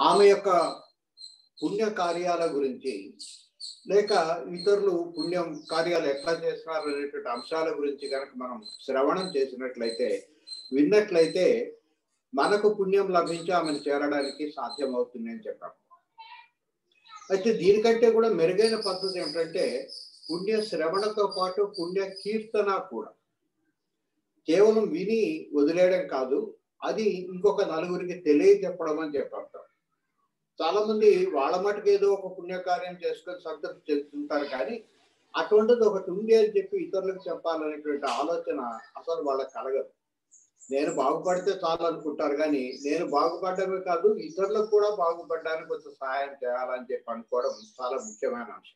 ఆమె యొక్క పుణ్య కార్యాల గురించి లేక ఇతరులు పుణ్యం కార్యాలు ఎట్లా చేస్తున్నారు అనేటువంటి అంశాల గురించి కనుక మనం శ్రవణం చేసినట్లయితే విన్నట్లయితే మనకు పుణ్యం లభించి ఆమెను చేరడానికి సాధ్యమవుతుంది అని చెప్పాం అయితే దీనికంటే కూడా మెరుగైన పద్ధతి ఏమిటంటే పుణ్య శ్రవణతో పాటు పుణ్య కీర్తన కూడా కేవలం విని వదిలేయడం కాదు అది ఇంకొక నలుగురికి తెలియజెప్పడం అని చెప్పాం చాలా మంది వాళ్ళ మటుకు ఏదో ఒక పుణ్యకార్యం చేసుకొని సంతృప్తి చెందుతుంటారు కానీ అటువంటిది ఒకటి ఉంది అని చెప్పి ఇతరులకు చెప్పాలనేటువంటి ఆలోచన అసలు వాళ్ళకి కలగదు నేను బాగుపడితే చాలు అనుకుంటారు కానీ నేను బాగుపడమే కాదు ఇతరులకు కూడా బాగుపడడానికి కొంచెం సహాయం చేయాలని చెప్పి అనుకోవడం చాలా ముఖ్యమైన అంశం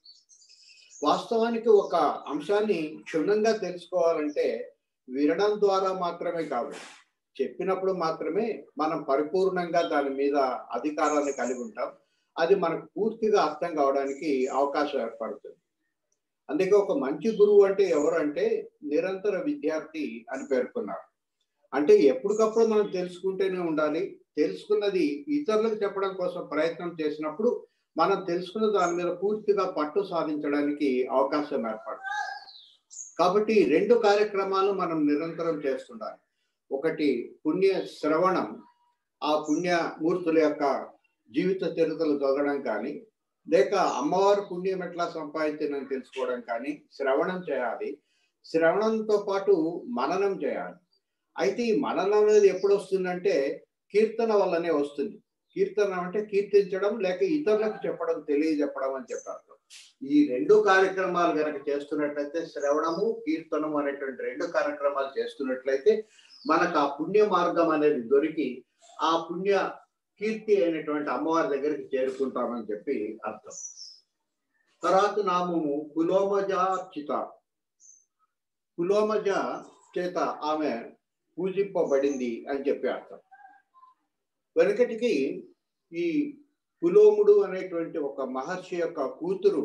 వాస్తవానికి ఒక అంశాన్ని క్షుణ్ణంగా తెలుసుకోవాలంటే వినడం ద్వారా మాత్రమే కాదు చెప్పినప్పుడు మాత్రమే మనం పరిపూర్ణంగా దాని మీద అధికారాన్ని కలిగి ఉంటాం అది మనకు పూర్తిగా అర్థం కావడానికి అవకాశం ఏర్పడుతుంది అందుకే ఒక మంచి గురువు అంటే ఎవరు అంటే నిరంతర విద్యార్థి అని పేర్కొన్నారు అంటే ఎప్పటికప్పుడు మనం తెలుసుకుంటూనే ఉండాలి తెలుసుకున్నది ఇతరులకు చెప్పడం కోసం ప్రయత్నం చేసినప్పుడు మనం తెలుసుకున్న దాని మీద పూర్తిగా పట్టు సాధించడానికి అవకాశం ఏర్పడుతుంది కాబట్టి రెండు కార్యక్రమాలు మనం నిరంతరం చేస్తుండాలి ఒకటి పుణ్య శ్రవణం ఆ పుణ్య మూర్తుల యొక్క జీవిత చరిత్రలు చదవడం కానీ లేక అమ్మవారు పుణ్యం ఎట్లా సంపాదించిందని తెలుసుకోవడం కానీ శ్రవణం చేయాలి శ్రవణంతో పాటు మననం చేయాలి అయితే ఈ మననం అనేది ఎప్పుడు వస్తుందంటే కీర్తన వల్లనే వస్తుంది కీర్తన అంటే కీర్తించడం లేక ఇతరులకు చెప్పడం తెలియజెప్పడం అని చెప్పారు ఈ రెండు కార్యక్రమాలు కనుక చేస్తున్నట్లయితే శ్రవణము కీర్తనము అనేటువంటి రెండు కార్యక్రమాలు చేస్తున్నట్లయితే మనకు ఆ పుణ్య మార్గం అనేది దొరికి ఆ పుణ్య కీర్తి అయినటువంటి అమ్మవారి దగ్గరికి చేరుకుంటామని చెప్పి అర్థం తర్వాత నామము పులోమజార్చిత పులోమజ చేత ఆమె పూజింపబడింది అని చెప్పి అర్థం వెనకటికి ఈ పులోముడు అనేటువంటి ఒక మహర్షి యొక్క కూతురు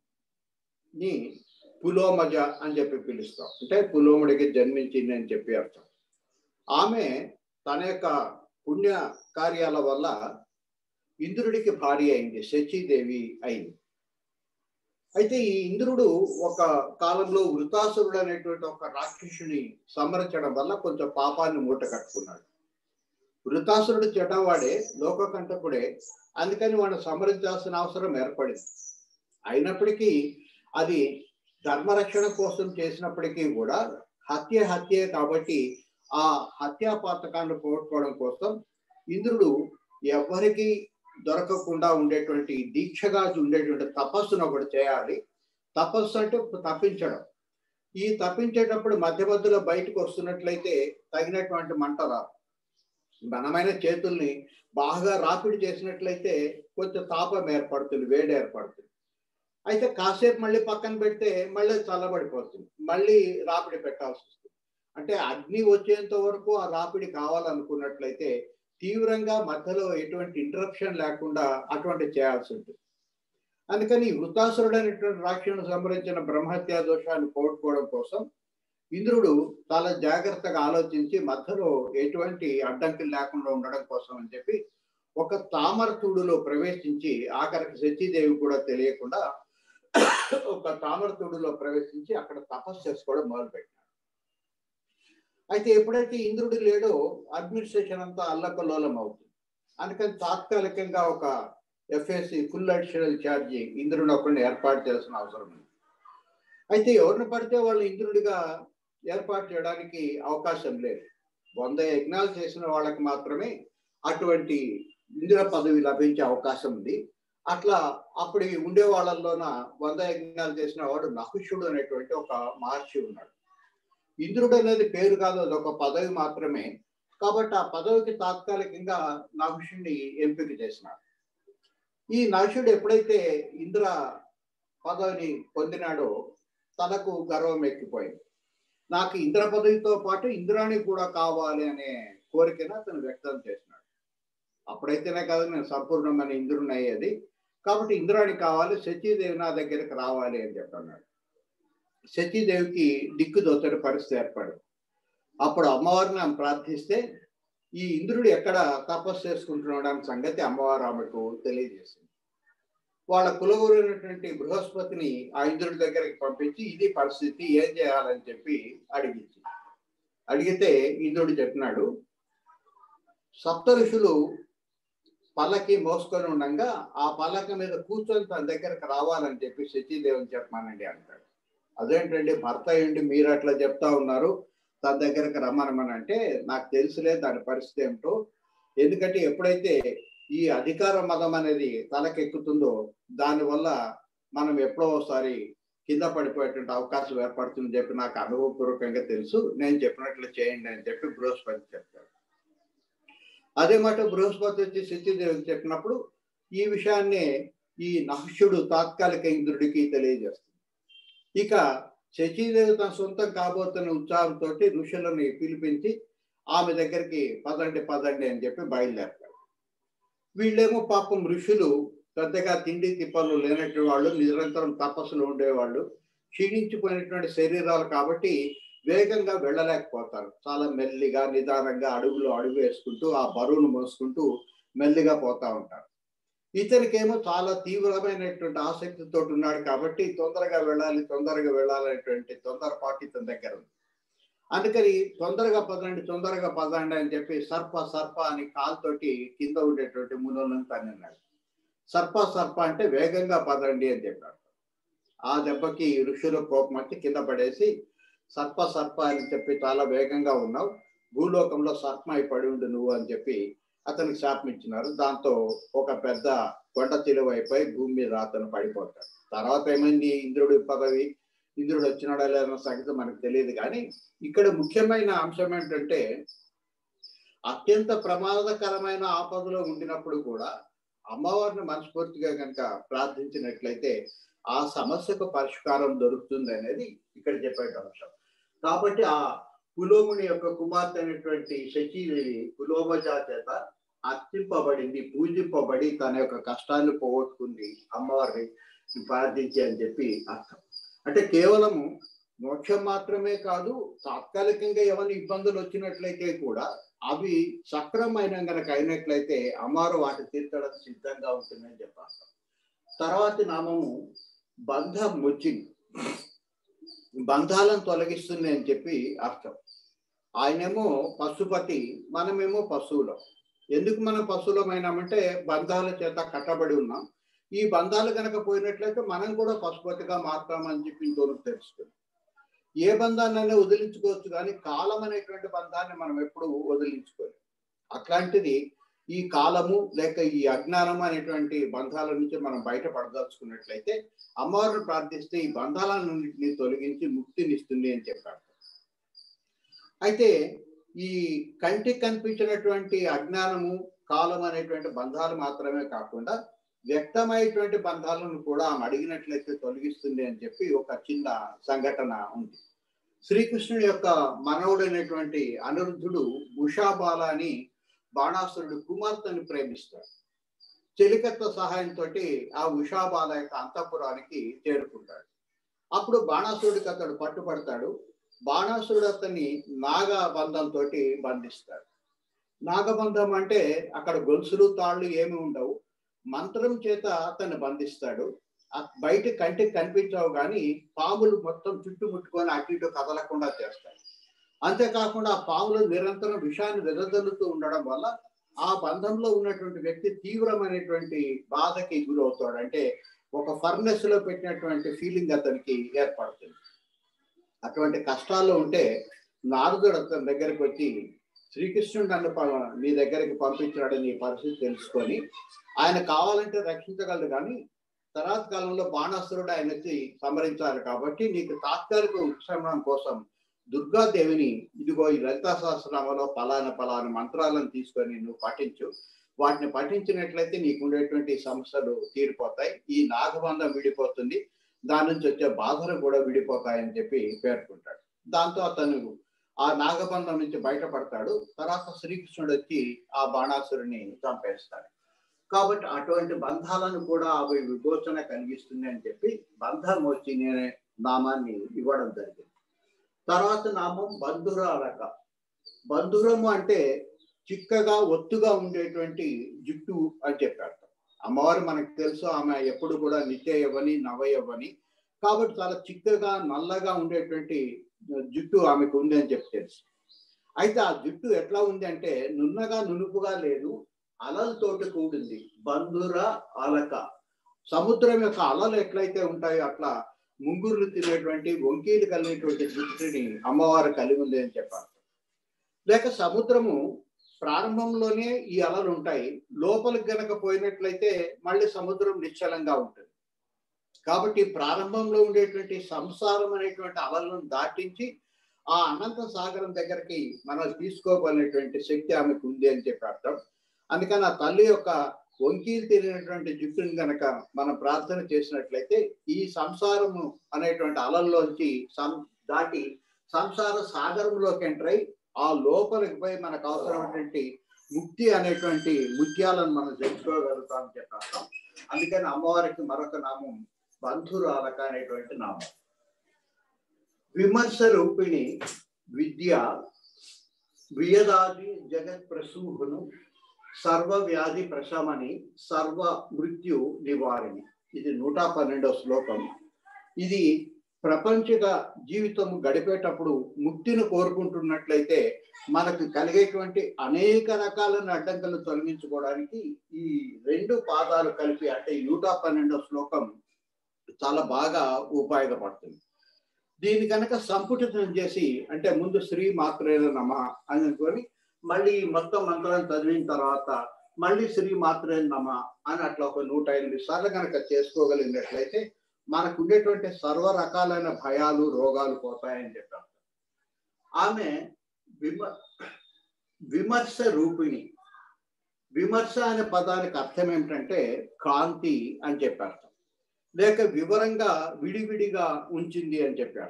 ని పులోమజ అని చెప్పి పిలుస్తాం అంటే పులోముడికి జన్మించింది అని చెప్పి అర్థం ఆమె తన యొక్క పుణ్య కార్యాల వల్ల ఇంద్రుడికి భార్య అయింది శచీదేవి అయింది అయితే ఈ ఇంద్రుడు ఒక కాలంలో వృతాసురుడు అనేటువంటి ఒక రాక్షసుని సంహరించడం వల్ల కొంచెం పాపాన్ని మూట కట్టుకున్నాడు వృతాసురుడు చెడ్డవాడే లోకకంటకుడే అందుకని వాడిని సంహరించాల్సిన అవసరం ఏర్పడింది అయినప్పటికీ అది ధర్మరక్షణ కోసం చేసినప్పటికీ కూడా హత్య హత్యే కాబట్టి ఆ హత్యా పాతకాన్ని పోగొట్టుకోవడం కోసం ఇంద్రుడు ఎవరికి దొరకకుండా ఉండేటువంటి దీక్షగా ఉండేటువంటి తపస్సును ఒకటి చేయాలి తపస్సు అంటే తప్పించడం ఈ తప్పించేటప్పుడు మధ్య మధ్యలో బయటకు వస్తున్నట్లయితే తగినటువంటి మంట రాదు బలమైన చేతుల్ని బాగా రాపిడి చేసినట్లయితే కొంచెం తాపం ఏర్పడుతుంది వేడి ఏర్పడుతుంది అయితే కాసేపు మళ్ళీ పక్కన పెడితే మళ్ళీ చల్లబడిపోతుంది మళ్ళీ రాపిడి పెట్టాల్సి వస్తుంది అంటే అగ్ని వచ్చేంత వరకు ఆ రాపిడి కావాలనుకున్నట్లయితే తీవ్రంగా మధ్యలో ఎటువంటి ఇంటరప్షన్ లేకుండా అటువంటి చేయాల్సి ఉంటుంది అందుకని వృతాసురుడు అనేటువంటి రాక్షను సంహరించిన బ్రహ్మహత్యా దోషాన్ని పోగొట్టుకోవడం కోసం ఇంద్రుడు చాలా జాగ్రత్తగా ఆలోచించి మధ్యలో ఎటువంటి అడ్డంకులు లేకుండా ఉండడం కోసం అని చెప్పి ఒక తామరతుడులో ప్రవేశించి ఆఖరికి సతీదేవి కూడా తెలియకుండా ఒక తామరతుడులో ప్రవేశించి అక్కడ తపస్సు చేసుకోవడం మొదలుపెట్టాడు అయితే ఎప్పుడైతే ఇంద్రుడు లేడో అడ్మినిస్ట్రేషన్ అంతా అల్లకల్లోలం అవుతుంది అందుకని తాత్కాలికంగా ఒక ఎఫ్ఎస్సి ఫుల్ అడిషనల్ ఛార్జీ ఇంద్రుడిని ఒకరిని ఏర్పాటు చేయాల్సిన అవసరం ఉంది అయితే ఎవరిని పడితే వాళ్ళు ఇంద్రుడిగా ఏర్పాటు చేయడానికి అవకాశం లేదు వంద యజ్ఞాలు చేసిన వాళ్ళకి మాత్రమే అటువంటి ఇంద్ర పదవి లభించే అవకాశం ఉంది అట్లా అప్పుడు ఉండే వాళ్ళల్లోన వంద యజ్ఞాలు చేసిన వాడు నహుషుడు అనేటువంటి ఒక మహర్షి ఉన్నాడు ఇంద్రుడు అనేది పేరు కాదు అది ఒక పదవి మాత్రమే కాబట్టి ఆ పదవికి తాత్కాలికంగా నహుషుడిని ఎంపిక చేసినాడు ఈ నహుషుడు ఎప్పుడైతే ఇంద్ర పదవిని పొందినాడో తనకు గర్వం ఎక్కిపోయింది నాకు ఇంద్ర పదవితో పాటు ఇంద్రాణి కూడా కావాలి అనే కోరికను అతను వ్యక్తం చేసినాడు అప్పుడైతేనే కాదు నేను సంపూర్ణమైన ఇంద్రుని అయ్యేది కాబట్టి ఇంద్రాణి కావాలి సతీదేవి నా దగ్గరికి రావాలి అని చెప్పన్నాడు సతీదేవికి దిక్కు దోచని పరిస్థితి ఏర్పడింది అప్పుడు అమ్మవారిని ఆమె ప్రార్థిస్తే ఈ ఇంద్రుడు ఎక్కడ తపస్సు చేసుకుంటున్నాడు అన్న సంగతి అమ్మవారు ఆమెకు తెలియజేసింది వాళ్ళ కులగురైనటువంటి బృహస్పతిని ఆ ఇంద్రుడి దగ్గరికి పంపించి ఇది పరిస్థితి ఏం చేయాలని చెప్పి అడిగింది అడిగితే ఇంద్రుడు చెప్పినాడు సప్త ఋషులు పల్లకి మోసుకొని ఉండగా ఆ పల్లక మీద కూర్చొని తన దగ్గరకు రావాలని చెప్పి శచీదేవిని చెప్పమానండి అంటాడు అదేంటండి భర్త ఏంటి మీరు అట్లా చెప్తా ఉన్నారు తన దగ్గరకు రమ్మనమని అంటే నాకు తెలుసులే దాని పరిస్థితి ఏమిటో ఎందుకంటే ఎప్పుడైతే ఈ అధికార మదం అనేది తలకెక్కుతుందో దానివల్ల మనం ఎప్పుడో ఒకసారి కింద పడిపోయేటువంటి అవకాశం ఏర్పడుతుందని చెప్పి నాకు అనుభవపూర్వకంగా తెలుసు నేను చెప్పినట్లు చేయండి అని చెప్పి బృహస్పతి చెప్తాడు అదే మాట బృహస్పతి వచ్చి శచిదేవికి చెప్పినప్పుడు ఈ విషయాన్ని ఈ నహుషుడు తాత్కాలిక ఇంద్రుడికి తెలియజేస్తుంది ఇక శచీదేవి తన సొంతం కాబోతున్న ఉత్సాహంతో ఋషులని పిలిపించి ఆమె దగ్గరికి పదండి పదండి అని చెప్పి బయలుదేరతాడు వీళ్ళేమో పాపం ఋషులు పెద్దగా తిండి తిప్పలు లేనటువంటి వాళ్ళు నిరంతరం తపస్సులు ఉండేవాళ్ళు క్షీణించిపోయినటువంటి శరీరాలు కాబట్టి వేగంగా వెళ్ళలేకపోతారు చాలా మెల్లిగా నిదానంగా అడుగులు అడుగు వేసుకుంటూ ఆ బరువును మోసుకుంటూ మెల్లిగా పోతా ఉంటారు ఇతనికేమో చాలా తీవ్రమైనటువంటి ఆసక్తితో ఉన్నాడు కాబట్టి తొందరగా వెళ్ళాలి తొందరగా వెళ్ళాలనేటువంటి తొందరపాటు ఇతని దగ్గర ఉంది అందుకని తొందరగా పదండి తొందరగా పదండి అని చెప్పి సర్ప సర్ప అని కాలుతోటి కింద ఉండేటువంటి మునులను తన్నాడు సర్ప సర్ప అంటే వేగంగా పదండి అని చెప్పాడు ఆ దెబ్బకి ఋషుల కోపం వచ్చి కింద పడేసి సర్ప సర్ప అని చెప్పి చాలా వేగంగా ఉన్నావు భూలోకంలో సర్పమై పడి ఉండు నువ్వు అని చెప్పి అతనికి శాపం ఇచ్చినారు దాంతో ఒక పెద్ద కొండ చిలువ అయిపోయి భూమి మీద అతను పడిపోతాడు తర్వాత ఏమైంది ఇంద్రుడి పదవి ఇంద్రుడు వచ్చినాడా లేదన్న సంగతి మనకు తెలియదు కానీ ఇక్కడ ముఖ్యమైన అంశం ఏంటంటే అత్యంత ప్రమాదకరమైన ఆపదలో ఉండినప్పుడు కూడా అమ్మవారిని మనస్ఫూర్తిగా కనుక ప్రార్థించినట్లయితే ఆ సమస్యకు పరిష్కారం దొరుకుతుంది అనేది ఇక్కడ చెప్పే అంశం కాబట్టి ఆ కులోముని యొక్క కుమార్తె అయినటువంటి శచీదేవి కులోమజా చేత అర్చింపబడింది పూజింపబడి తన యొక్క కష్టాన్ని పోగొట్టుకుంది అమ్మవారిని ప్రార్థించి అని చెప్పి అర్థం అంటే కేవలము మోక్షం మాత్రమే కాదు తాత్కాలికంగా ఏమైనా ఇబ్బందులు వచ్చినట్లయితే కూడా అవి సక్రమైన గనక అయినట్లయితే అమ్మవారు వాటి తీర్చడం సిద్ధంగా ఉంటుందని చెప్పాలి తర్వాతి నామము బంధం ముచ్చింది బంధాలను తొలగిస్తుంది అని చెప్పి అర్థం ఆయనేమో పశుపతి మనమేమో పశువులం ఎందుకు మనం పశువులమైనామంటే బంధాల చేత కట్టబడి ఉన్నాం ఈ బంధాలు కనుక పోయినట్లయితే మనం కూడా పశుపతిగా మారుతామని చెప్పి ఇంకోరు తెలుస్తుంది ఏ బంధాన్నైనా వదిలించుకోవచ్చు కానీ కాలం అనేటువంటి బంధాన్ని మనం ఎప్పుడు వదిలించుకోలేం అట్లాంటిది ఈ కాలము లేక ఈ అజ్ఞానం అనేటువంటి బంధాల నుంచి మనం బయటపడదలుచుకున్నట్లయితే అమ్మవారిని ప్రార్థిస్తే ఈ బంధాలన్నింటినీ తొలగించి ముక్తినిస్తుంది అని చెప్పారు అయితే ఈ కంటికి కనిపించినటువంటి అజ్ఞానము కాలం అనేటువంటి బంధాలు మాత్రమే కాకుండా వ్యక్తమైనటువంటి బంధాలను కూడా ఆమె అడిగినట్లయితే తొలగిస్తుంది అని చెప్పి ఒక చిన్న సంఘటన ఉంది శ్రీకృష్ణుడి యొక్క మనవుడైనటువంటి అనిరుద్ధుడు ఉషాబాల అని బాణాసురుడు కుమార్తెని ప్రేమిస్తాడు చెలికత్వ సహాయంతో ఆ ఉషాబాల యొక్క అంతఃపురానికి చేరుకుంటాడు అప్పుడు బాణాసురుడికి అతడు పట్టుబడతాడు బాణాసురుడు అతన్ని నాగబంధంతో బంధిస్తాడు నాగబంధం అంటే అక్కడ గొలుసులు తాళ్ళు ఏమి ఉండవు మంత్రం చేత అతన్ని బంధిస్తాడు బయట కంటికి కనిపించవు కానీ పాములు మొత్తం చుట్టుముట్టుకొని అటు ఇటు కదలకుండా చేస్తాయి అంతేకాకుండా ఆ పాములు నిరంతరం విషాన్ని వెదజల్లుతూ ఉండడం వల్ల ఆ బంధంలో ఉన్నటువంటి వ్యక్తి తీవ్రమైనటువంటి బాధకి గురవుతాడు అంటే ఒక ఫర్నెస్ లో పెట్టినటువంటి ఫీలింగ్ అతనికి ఏర్పడుతుంది అటువంటి కష్టాల్లో ఉంటే నారదుడు అతని దగ్గరికి వచ్చి శ్రీకృష్ణుడు నన్ను నీ దగ్గరికి పంపించాడని పరిస్థితి తెలుసుకొని ఆయన కావాలంటే రక్షించగలడు కానీ తర్వాత కాలంలో బాణాసురుడు ఆయన వచ్చి సమరించాలి కాబట్టి నీకు తాత్కాలిక ఉపశమనం కోసం దుర్గాదేవిని ఇదిగో ఈ లలితా సహస్రనామలో పలాన పలాన మంత్రాలను తీసుకొని నువ్వు పఠించు వాటిని పఠించినట్లయితే నీకు ఉండేటువంటి సమస్యలు తీరిపోతాయి ఈ నాగబంధం విడిపోతుంది దాని నుంచి వచ్చే బాధలు కూడా విడిపోతాయని చెప్పి పేర్కొంటాడు దాంతో అతను ఆ నాగబంధం నుంచి బయటపడతాడు తర్వాత శ్రీకృష్ణుడు వచ్చి ఆ బాణాసురుని చంపేస్తాడు కాబట్టి అటువంటి బంధాలను కూడా అవి విమోచన కలిగిస్తుంది అని చెప్పి బంధం వచ్చి అనే నామాన్ని ఇవ్వడం జరిగింది తర్వాత నామం బంధురారక బంధురము అంటే చిక్కగా ఒత్తుగా ఉండేటువంటి జుట్టు అని చెప్పారు అమ్మవారు మనకు తెలుసు ఆమె ఎప్పుడు కూడా నిత్య యవ్వని నవ యవ్వని కాబట్టి చాలా చిక్కగా నల్లగా ఉండేటువంటి జుట్టు ఆమెకు ఉంది అని చెప్పి తెలుసు అయితే ఆ జుట్టు ఎట్లా ఉంది అంటే నున్నగా నునుపుగా లేదు అలలతోటి కూడింది బంధుర అలక సముద్రం యొక్క అలలు ఎట్లయితే ఉంటాయో అట్లా ముంగుర్లు తినేటువంటి వంకీలు కలిగినటువంటి జుట్టుని అమ్మవారు కలిగి ఉంది అని చెప్పారు లేక సముద్రము ప్రారంభంలోనే ఈ అలలు ఉంటాయి లోపలికి గనక పోయినట్లయితే మళ్ళీ సముద్రం నిశ్చలంగా ఉంటుంది కాబట్టి ప్రారంభంలో ఉండేటువంటి సంసారం అనేటువంటి అలలను దాటించి ఆ అనంత సాగరం దగ్గరికి మనం తీసుకోగలిగినటువంటి శక్తి ఆమెకు ఉంది అని చెప్పి అర్థం అందుకని ఆ తల్లి యొక్క వంకీలు తిరిగినటువంటి జుట్టుని గనక మనం ప్రార్థన చేసినట్లయితే ఈ సంసారము అనేటువంటి అలల్లోంచి సం దాటి సంసార సాగరంలోకి ఎంటర్ అయి ఆ లోపలికి పోయి మనకు అవసరమైనటువంటి ముక్తి అనేటువంటి ముత్యాలను మనం తెలుసుకోగలుగుతాం అని చెప్పాం అందుకని అమ్మవారికి మరొక నామం బంధురాలక అనేటువంటి నామం విమర్శ రూపిణి విద్య వియదాది జగత్ ప్రసూహును సర్వ వ్యాధి ప్రశమని సర్వ మృత్యు నివారిణి ఇది నూట పన్నెండవ శ్లోకం ఇది ప్రపంచిక జీవితం గడిపేటప్పుడు ముక్తిని కోరుకుంటున్నట్లయితే మనకు కలిగేటువంటి అనేక రకాలైన అడ్డంకులను తొలగించుకోవడానికి ఈ రెండు పాదాలు కలిపి అంటే ఈ నూట పన్నెండవ శ్లోకం చాలా బాగా ఉపయోగపడుతుంది దీని కనుక సంపుటితం చేసి అంటే ముందు శ్రీ మాత్రేల నమ అని అనుకొని మళ్ళీ మొత్తం మంత్రం చదివిన తర్వాత మళ్ళీ శ్రీ మాత్రే నమ అని అట్లా ఒక నూట ఎనిమిది సార్లు కనుక చేసుకోగలిగినట్లయితే మనకు ఉండేటువంటి సర్వ రకాలైన భయాలు రోగాలు పోతాయని చెప్పారు ఆమె విమ విమర్శ రూపిణి విమర్శ అనే పదానికి అర్థం ఏమిటంటే కాంతి అని చెప్పారు లేక వివరంగా విడివిడిగా ఉంచింది అని చెప్పారు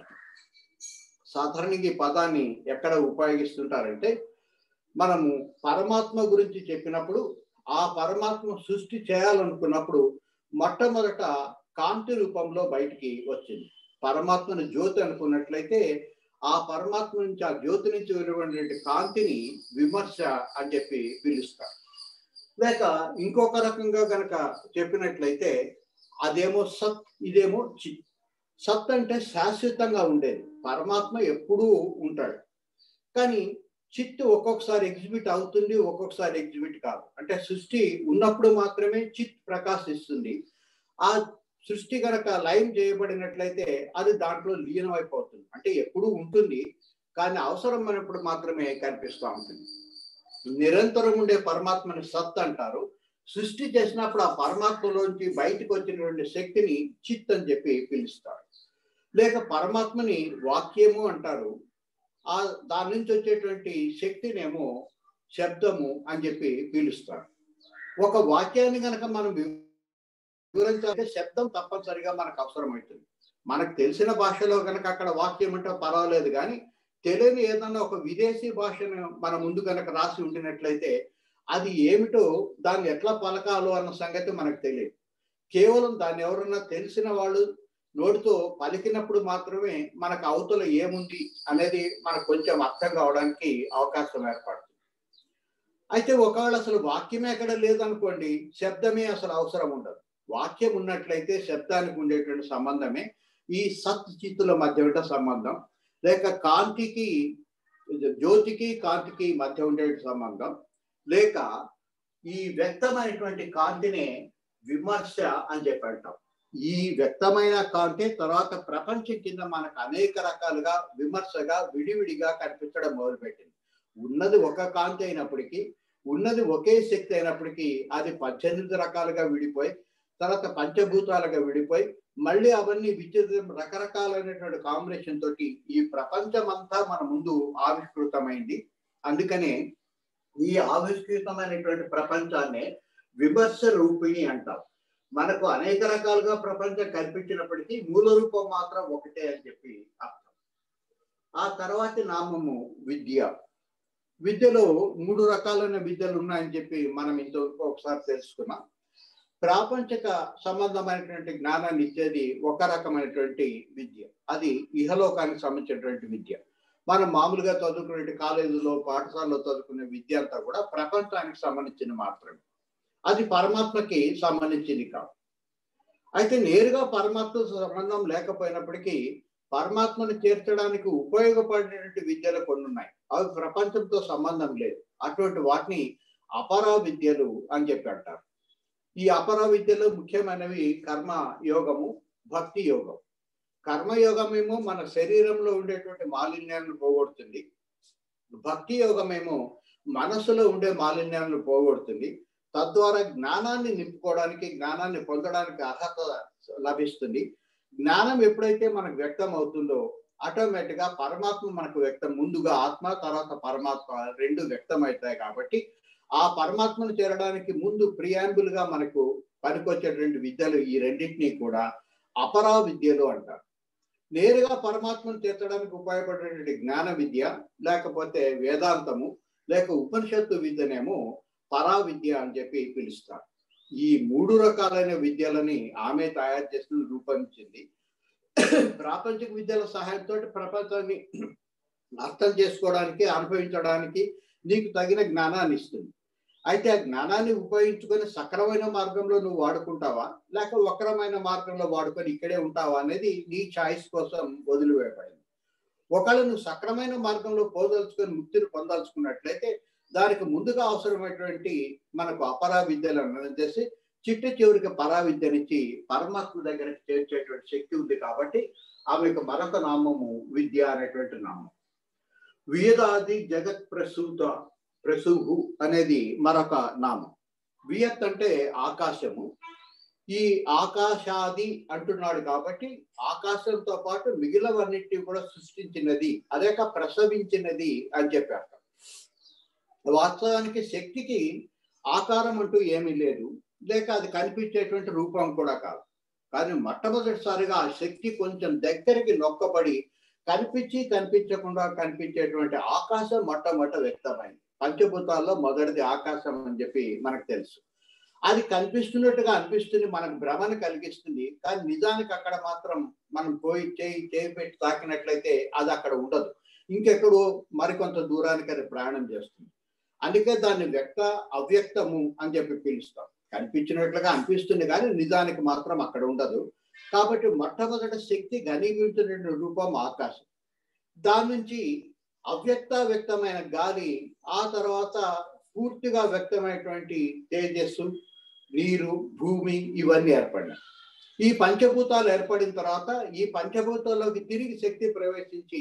సాధారణంగా ఈ పదాన్ని ఎక్కడ ఉపయోగిస్తుంటారంటే మనము పరమాత్మ గురించి చెప్పినప్పుడు ఆ పరమాత్మ సృష్టి చేయాలనుకున్నప్పుడు మొట్టమొదట కాంతి రూపంలో బయటికి వచ్చింది పరమాత్మను జ్యోతి అనుకున్నట్లయితే ఆ పరమాత్మ నుంచి ఆ జ్యోతి నుంచి వెలువడినటువంటి కాంతిని విమర్శ అని చెప్పి పిలుస్తారు లేక ఇంకొక రకంగా గనక చెప్పినట్లయితే అదేమో సత్ ఇదేమో చిత్ సత్ అంటే శాశ్వతంగా ఉండేది పరమాత్మ ఎప్పుడూ ఉంటాడు కానీ చిత్ ఒక్కొక్కసారి ఎగ్జిబిట్ అవుతుంది ఒక్కొక్కసారి ఎగ్జిబిట్ కాదు అంటే సృష్టి ఉన్నప్పుడు మాత్రమే చిత్ ప్రకాశిస్తుంది ఆ సృష్టి కనుక లైన్ చేయబడినట్లయితే అది దాంట్లో లీనమైపోతుంది అంటే ఎప్పుడూ ఉంటుంది కానీ అవసరమైనప్పుడు మాత్రమే కనిపిస్తూ ఉంటుంది నిరంతరం ఉండే పరమాత్మని సత్ అంటారు సృష్టి చేసినప్పుడు ఆ పరమాత్మలోంచి బయటకు వచ్చినటువంటి శక్తిని చిత్ అని చెప్పి పిలుస్తారు లేక పరమాత్మని వాక్యము అంటారు ఆ దాని నుంచి వచ్చేటువంటి శక్తినేమో శబ్దము అని చెప్పి పిలుస్తారు ఒక వాక్యాన్ని కనుక మనం వివరించాలంటే శబ్దం తప్పనిసరిగా మనకు అవసరమవుతుంది మనకు తెలిసిన భాషలో కనుక అక్కడ వాక్యం అంటే పర్వాలేదు కానీ తెలియని ఏదన్నా ఒక విదేశీ భాషను మన ముందు కనుక రాసి ఉండినట్లయితే అది ఏమిటో దాన్ని ఎట్లా పలకాలో అన్న సంగతి మనకు తెలియదు కేవలం దాన్ని ఎవరన్నా తెలిసిన వాళ్ళు నోటితో పలికినప్పుడు మాత్రమే మనకు అవతల ఏముంది అనేది మనకు కొంచెం అర్థం కావడానికి అవకాశం ఏర్పడుతుంది అయితే ఒకవేళ అసలు వాక్యమే ఎక్కడ లేదనుకోండి శబ్దమే అసలు అవసరం ఉండదు వాక్యం ఉన్నట్లయితే శబ్దానికి ఉండేటువంటి సంబంధమే ఈ సత్ చిత్తుల మధ్య ఉండే సంబంధం లేక కాంతికి జ్యోతికి కాంతికి మధ్య ఉండే సంబంధం లేక ఈ వ్యక్తమైనటువంటి కాంతినే విమర్శ అని చెప్పి అంటాం ఈ వ్యక్తమైన కాంతి తర్వాత ప్రపంచం కింద మనకు అనేక రకాలుగా విమర్శగా విడివిడిగా కనిపించడం మొదలుపెట్టింది ఉన్నది ఒక కాంతి అయినప్పటికీ ఉన్నది ఒకే శక్తి అయినప్పటికీ అది పద్దెనిమిది రకాలుగా విడిపోయి తర్వాత పంచభూతాలుగా విడిపోయి మళ్ళీ అవన్నీ విచిత్ర రకరకాలైనటువంటి కాంబినేషన్ తోటి ఈ ప్రపంచం అంతా మన ముందు ఆవిష్కృతమైంది అందుకనే ఈ ఆవిష్కృతమైనటువంటి ప్రపంచాన్ని విమర్శ రూపిణి అంటాం మనకు అనేక రకాలుగా ప్రపంచం కల్పించినప్పటికీ మూల రూపం మాత్రం ఒకటే అని చెప్పి అర్థం ఆ తర్వాతి నామము విద్య విద్యలో మూడు రకాలైన విద్యలు ఉన్నాయని చెప్పి మనం ఇంతవరకు ఒకసారి తెలుసుకున్నాం ప్రాపంచిక సంబంధమైనటువంటి జ్ఞానాన్ని ఇచ్చేది ఒక రకమైనటువంటి విద్య అది ఇహలోకానికి సంబంధించినటువంటి విద్య మనం మామూలుగా చదువుకునే కాలేజీలో పాఠశాలలో చదువుకునే విద్య అంతా కూడా ప్రపంచానికి సంబంధించిన మాత్రమే అది పరమాత్మకి సంబంధించింది కాదు అయితే నేరుగా పరమాత్మ సంబంధం లేకపోయినప్పటికీ పరమాత్మను చేర్చడానికి ఉపయోగపడేటువంటి విద్యలు కొన్ని ఉన్నాయి అవి ప్రపంచంతో సంబంధం లేదు అటువంటి వాటిని అపరా విద్యలు అని చెప్పి అంటారు ఈ అపరా విద్యలో ముఖ్యమైనవి కర్మ యోగము భక్తి యోగం కర్మయోగమేమో మన శరీరంలో ఉండేటువంటి మాలిన్యాలను పోగొడుతుంది భక్తి యోగమేమో మనసులో ఉండే మాలిన్యాలను పోగొడుతుంది తద్వారా జ్ఞానాన్ని నింపుకోవడానికి జ్ఞానాన్ని పొందడానికి అర్హత లభిస్తుంది జ్ఞానం ఎప్పుడైతే మనకు వ్యక్తం అవుతుందో ఆటోమేటిక్ గా పరమాత్మ మనకు వ్యక్తం ముందుగా ఆత్మ తర్వాత పరమాత్మ రెండు వ్యక్తం అవుతాయి కాబట్టి ఆ పరమాత్మను చేరడానికి ముందు ప్రియాంబుల్ గా మనకు పనికొచ్చేటువంటి విద్యలు ఈ రెండింటినీ కూడా అపరా విద్యలు అంటారు నేరుగా పరమాత్మను చేర్చడానికి ఉపయోగపడేటువంటి జ్ఞాన విద్య లేకపోతే వేదాంతము లేక ఉపనిషత్తు విద్యనేమో పరా విద్య అని చెప్పి పిలుస్తారు ఈ మూడు రకాలైన విద్యలని ఆమె తయారు చేసిన రూపొందించింది ప్రాపంచిక విద్యల సహాయంతో ప్రపంచాన్ని అర్థం చేసుకోవడానికి అనుభవించడానికి నీకు తగిన జ్ఞానాన్ని ఇస్తుంది అయితే ఆ జ్ఞానాన్ని ఉపయోగించుకొని సక్రమైన మార్గంలో నువ్వు వాడుకుంటావా లేక వక్రమైన మార్గంలో వాడుకొని ఇక్కడే ఉంటావా అనేది నీ ఛాయిస్ కోసం వదిలివేయబడింది ఒకవేళ నువ్వు సక్రమైన మార్గంలో పోదలుచుకొని ముక్తిని పొందాల్చుకున్నట్లయితే దానికి ముందుగా అవసరమైనటువంటి మనకు అపరా విద్యలు చేసి చిట్ట చివరికి పరా విద్యనిచ్చి పరమాత్మ దగ్గరికి చేర్చేటువంటి శక్తి ఉంది కాబట్టి ఆమెకు మరొక నామము విద్య అనేటువంటి నామం వేదాది జగత్ ప్రసూత ప్రసూహు అనేది మరొక నామం వియత్ అంటే ఆకాశము ఈ ఆకాశాది అంటున్నాడు కాబట్టి ఆకాశంతో పాటు మిగిలినవన్నిటిని కూడా సృష్టించినది అదేక ప్రసవించినది అని చెప్పారు వాస్తవానికి శక్తికి ఆకారం అంటూ ఏమీ లేదు లేక అది కనిపించేటువంటి రూపం కూడా కాదు కానీ మొట్టమొదటిసారిగా ఆ శక్తి కొంచెం దగ్గరికి నొక్కబడి కనిపించి కనిపించకుండా కనిపించేటువంటి ఆకాశం మొట్టమొదట వ్యక్తమైంది పంచభూతాల్లో మొదటిది ఆకాశం అని చెప్పి మనకు తెలుసు అది కనిపిస్తున్నట్టుగా అనిపిస్తుంది మనకు భ్రమను కలిగిస్తుంది కానీ నిజానికి అక్కడ మాత్రం మనం పోయి చేయి చేయి పెట్టి తాకినట్లయితే అది అక్కడ ఉండదు ఇంకెక్కడో మరికొంత దూరానికి అది ప్రయాణం చేస్తుంది అందుకే దాన్ని వ్యక్త అవ్యక్తము అని చెప్పి పిలుస్తాం కనిపించినట్లుగా అనిపిస్తుంది కానీ నిజానికి మాత్రం అక్కడ ఉండదు కాబట్టి మొట్టమొదటి శక్తి ఘనీభవించిన రూపం ఆకాశం దాని నుంచి అవ్యక్త వ్యక్తమైన గాలి ఆ తర్వాత పూర్తిగా వ్యక్తమైనటువంటి తేజస్సు నీరు భూమి ఇవన్నీ ఏర్పడినాయి ఈ పంచభూతాలు ఏర్పడిన తర్వాత ఈ పంచభూతాల్లోకి తిరిగి శక్తి ప్రవేశించి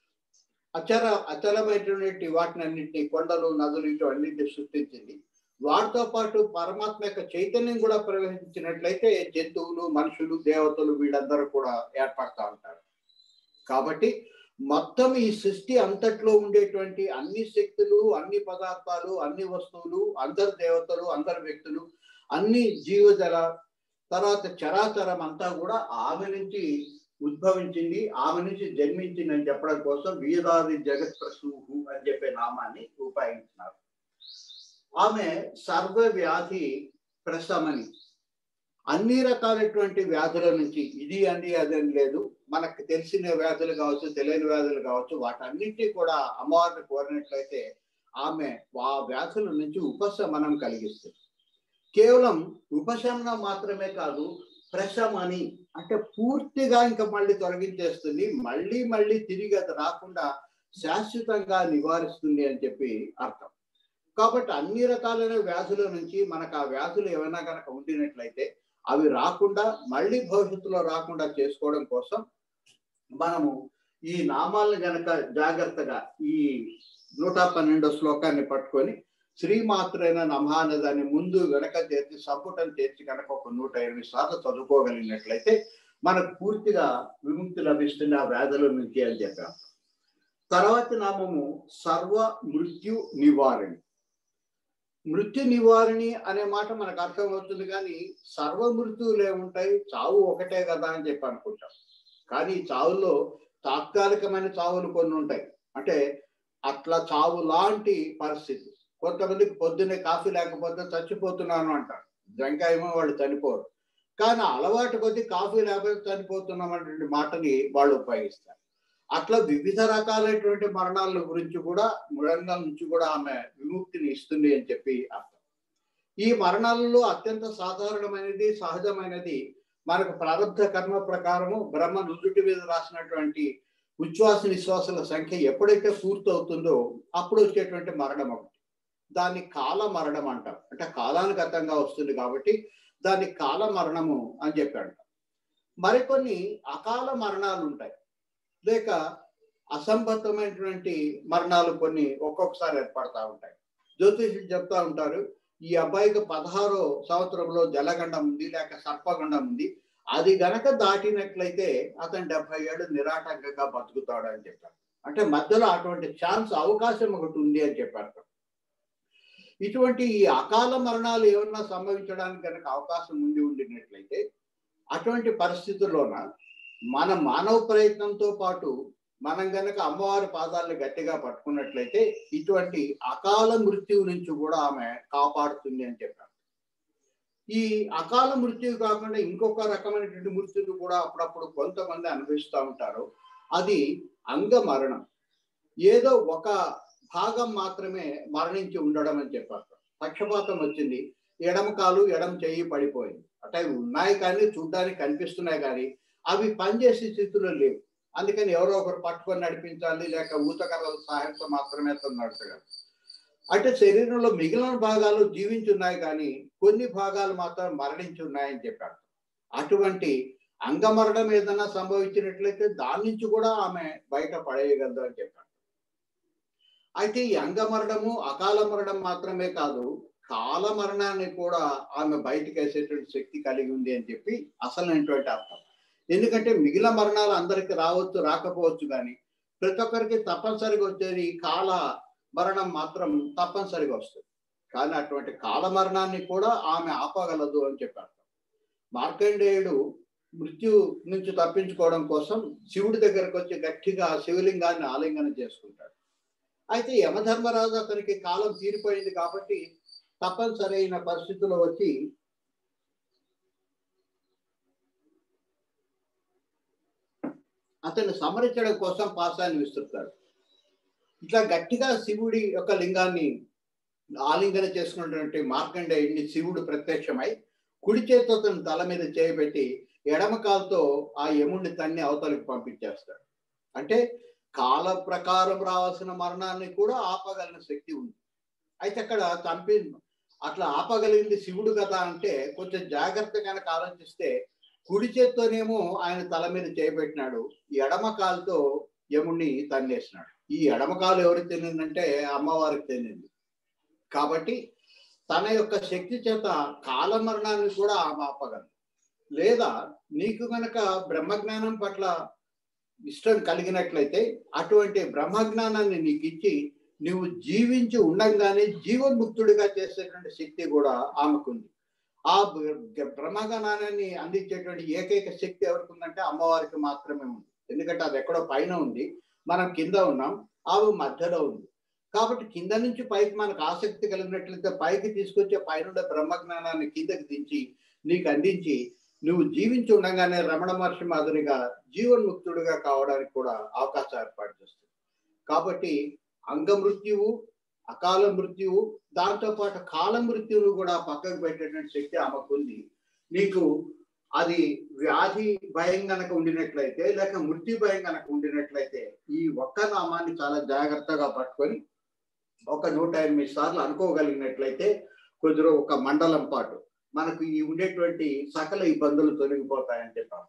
అచర అచలమైనటువంటి వాటిని అన్నింటినీ కొండలు నదులు ఇటు అన్నింటినీ సృష్టించింది వాటితో పాటు పరమాత్మ యొక్క చైతన్యం కూడా ప్రవేశించినట్లయితే జంతువులు మనుషులు దేవతలు వీళ్ళందరూ కూడా ఏర్పడతా ఉంటారు కాబట్టి మొత్తం ఈ సృష్టి అంతట్లో ఉండేటువంటి అన్ని శక్తులు అన్ని పదార్థాలు అన్ని వస్తువులు అందరు దేవతలు అందరు వ్యక్తులు అన్ని జీవజల తర్వాత చరాచరం అంతా కూడా ఆమె నుంచి ఉద్భవించింది ఆమె నుంచి జన్మించింది అని చెప్పడం కోసం వీరాది జగత్ ప్రసూహు అని చెప్పే నామాన్ని ఉపయోగించినారు ఆమె సర్వ వ్యాధి ప్రసమని అన్ని రకాలైనటువంటి వ్యాధుల నుంచి ఇది అని అదని లేదు మనకు తెలిసిన వ్యాధులు కావచ్చు తెలియని వ్యాధులు కావచ్చు వాటన్నింటినీ కూడా అమ్మవారిని కోరినట్లయితే ఆమె ఆ వ్యాధుల నుంచి ఉపశమనం కలిగిస్తుంది కేవలం ఉపశమనం మాత్రమే కాదు ప్రశమని అంటే పూర్తిగా ఇంకా మళ్ళీ తొలగించేస్తుంది మళ్ళీ మళ్ళీ తిరిగి అది రాకుండా శాశ్వతంగా నివారిస్తుంది అని చెప్పి అర్థం కాబట్టి అన్ని రకాలైన వ్యాధుల నుంచి మనకు ఆ వ్యాధులు ఏమైనా కనుక ఉండినట్లయితే అవి రాకుండా మళ్ళీ భవిష్యత్తులో రాకుండా చేసుకోవడం కోసం మనము ఈ నామాలను గనక జాగ్రత్తగా ఈ నూట పన్నెండో శ్లోకాన్ని పట్టుకొని శ్రీమాత్రైన నమాన దాన్ని ముందు వెనక చేర్చి సంపుటం చేర్చి కనుక ఒక నూట ఎనిమిది సార్లు చదువుకోగలిగినట్లయితే మనకు పూర్తిగా విముక్తి లభిస్తుంది ఆ వ్యాధుల నుంచి అని చెప్పాం తర్వాత నామము సర్వ మృత్యు నివారణి మృత్యు నివారణి అనే మాట మనకు అర్థమవుతుంది కానీ సర్వ మృత్యువులు ఏముంటాయి చావు ఒకటే కదా అని చెప్పి అనుకుంటాం కానీ ఈ చావులో తాత్కాలికమైన చావులు కొన్ని ఉంటాయి అంటే అట్లా చావు లాంటి పరిస్థితి కొంతమందికి పొద్దున్నే కాఫీ లేకపోతే చచ్చిపోతున్నాను అంటారు నిజంగా ఏమో వాళ్ళు చనిపోరు కానీ అలవాటు కొద్ది కాఫీ లేకపోతే చనిపోతున్నాం అనేటువంటి మాటని వాళ్ళు ఉపయోగిస్తారు అట్లా వివిధ రకాలైనటువంటి మరణాల గురించి కూడా మృడంగం నుంచి కూడా ఆమె విముక్తిని ఇస్తుంది అని చెప్పి అర్థం ఈ మరణాలలో అత్యంత సాధారణమైనది సహజమైనది మనకు ప్రారంభ కర్మ ప్రకారము బ్రహ్మ నుదుటి మీద రాసినటువంటి ఉచ్ఛ్వాస నిశ్వాసాల సంఖ్య ఎప్పుడైతే పూర్తవుతుందో అప్పుడు వచ్చేటువంటి మరణం ఒకటి దాన్ని కాల మరణం అంటాం అంటే కాలానుగతంగా వస్తుంది కాబట్టి దాన్ని కాల మరణము అని చెప్పి అంటాం మరికొన్ని అకాల మరణాలు ఉంటాయి లేక అసంబద్ధమైనటువంటి మరణాలు కొన్ని ఒక్కొక్కసారి ఏర్పడతా ఉంటాయి జ్యోతిషులు చెప్తా ఉంటారు ఈ అబ్బాయికి పదహారో సంవత్సరంలో జలగండం ఉంది లేక సర్పగండం ఉంది అది గనక దాటినట్లయితే అతను డెబ్బై ఏళ్ళు నిరాటంకంగా బతుకుతాడు అని చెప్పారు అంటే మధ్యలో అటువంటి ఛాన్స్ అవకాశం ఒకటి ఉంది అని చెప్పారు ఇటువంటి ఈ అకాల మరణాలు ఏమన్నా సంభవించడానికి కనుక అవకాశం ఉండి ఉండినట్లయితే అటువంటి పరిస్థితుల్లోన మన మానవ ప్రయత్నంతో పాటు మనం గనక అమ్మవారి పాదాలను గట్టిగా పట్టుకున్నట్లయితే ఇటువంటి అకాల మృత్యువు నుంచి కూడా ఆమె కాపాడుతుంది అని చెప్పారు ఈ అకాల మృత్యువు కాకుండా ఇంకొక రకమైనటువంటి మృత్యువు కూడా అప్పుడప్పుడు కొంతమంది అనుభవిస్తూ ఉంటారు అది అంగ మరణం ఏదో ఒక భాగం మాత్రమే మరణించి ఉండడం అని చెప్పారు పక్షపాతం వచ్చింది ఎడమ కాలు ఎడమ చెయ్యి పడిపోయింది అంటే ఉన్నాయి కానీ చూడ్డానికి కనిపిస్తున్నాయి కానీ అవి పనిచేసే స్థితిలో లేవు అందుకని ఎవరో ఒకరు పట్టుకొని నడిపించాలి లేక ఊతకర్రల సహాయంతో మాత్రమే అతను నడచగలరు అంటే శరీరంలో మిగిలిన భాగాలు జీవించి ఉన్నాయి కానీ కొన్ని భాగాలు మాత్రం మరణించి ఉన్నాయని చెప్పారు అటువంటి అంగమరణం ఏదైనా సంభవించినట్లయితే దాని నుంచి కూడా ఆమె బయట పడేయగలదు అని చెప్పారు అయితే ఈ అంగమరణము అకాల మరణం మాత్రమే కాదు కాల మరణాన్ని కూడా ఆమె బయటకు వేసేటువంటి శక్తి కలిగి ఉంది అని చెప్పి అసలైనటువంటి అర్థం ఎందుకంటే మిగిలిన మరణాలు అందరికి రావచ్చు రాకపోవచ్చు కానీ ప్రతి ఒక్కరికి తప్పనిసరిగా వచ్చేది కాల మరణం మాత్రం తప్పనిసరిగా వస్తుంది కానీ అటువంటి కాల మరణాన్ని కూడా ఆమె ఆపగలదు అని చెప్పారు మార్కండేయుడు మృత్యు నుంచి తప్పించుకోవడం కోసం శివుడి దగ్గరకు వచ్చి గట్టిగా శివలింగాన్ని ఆలింగనం చేసుకుంటాడు అయితే యమధర్మరాజు అతనికి కాలం తీరిపోయింది కాబట్టి తప్పనిసరి అయిన పరిస్థితుల్లో వచ్చి అతను సమరించడం కోసం పాసాన్ని విస్తుతాడు ఇట్లా గట్టిగా శివుడి యొక్క లింగాన్ని ఆలింగన చేసుకున్నటువంటి మార్కండేయుడిని శివుడు ప్రత్యక్షమై కుడి చేతితో అతను తల మీద చేయబెట్టి ఎడమ కాలుతో ఆ యముడిని తన్ని అవతలికి పంపించేస్తాడు అంటే కాల ప్రకారం రావాల్సిన మరణాన్ని కూడా ఆపగలిగిన శక్తి ఉంది అయితే అక్కడ చంపి అట్లా ఆపగలిగింది శివుడు కదా అంటే కొంచెం జాగ్రత్తగా కనుక ఆలోచిస్తే కుడి చేత్తోనేమో ఆయన తల మీద చేయబెట్టినాడు ఎడమ కాలుతో యముడిని తన్నేసినాడు ఈ ఎడమ కాలు ఎవరికి తెలియదంటే అమ్మవారికి తెలియదు కాబట్టి తన యొక్క శక్తి చేత కాలమరణాన్ని కూడా ఆమె ఆపగలదు లేదా నీకు గనక బ్రహ్మజ్ఞానం పట్ల ఇష్టం కలిగినట్లయితే అటువంటి బ్రహ్మజ్ఞానాన్ని నీకు ఇచ్చి నువ్వు జీవించి ఉండంగానే జీవన్ముక్తుడిగా చేసేటువంటి శక్తి కూడా ఆమెకుంది ఆ బ్రహ్మజ్ఞానాన్ని అందించేటువంటి ఏకైక శక్తి ఎవరికి ఉందంటే అమ్మవారికి మాత్రమే ఉంది ఎందుకంటే అది ఎక్కడో పైన ఉంది మనం కింద ఉన్నాం ఆమె మధ్యలో ఉంది కాబట్టి కింద నుంచి పైకి మనకు ఆసక్తి కలిగినట్లయితే పైకి తీసుకొచ్చే పైన బ్రహ్మజ్ఞానాన్ని కిందకి దించి నీకు అందించి నువ్వు జీవించి ఉండగానే రమణ మహర్షి మాదిరిగా జీవన్ముక్తుడిగా కావడానికి కూడా అవకాశం ఏర్పాటు చేస్తుంది కాబట్టి అంగ మృత్యువు అకాల మృత్యువు దాంతోపాటు కాల మృత్యువును కూడా పక్కకు పెట్టేటువంటి శక్తి ఆమెకుంది నీకు అది వ్యాధి భయం గనక ఉండినట్లయితే లేక మృత్యు భయం గనక ఉండినట్లయితే ఈ ఒక్క నామాన్ని చాలా జాగ్రత్తగా పట్టుకొని ఒక నూట ఎనిమిది సార్లు అనుకోగలిగినట్లయితే కొద్దిగా ఒక మండలం పాటు మనకు ఈ ఉండేటువంటి సకల ఇబ్బందులు తొలగిపోతాయని చెప్పారు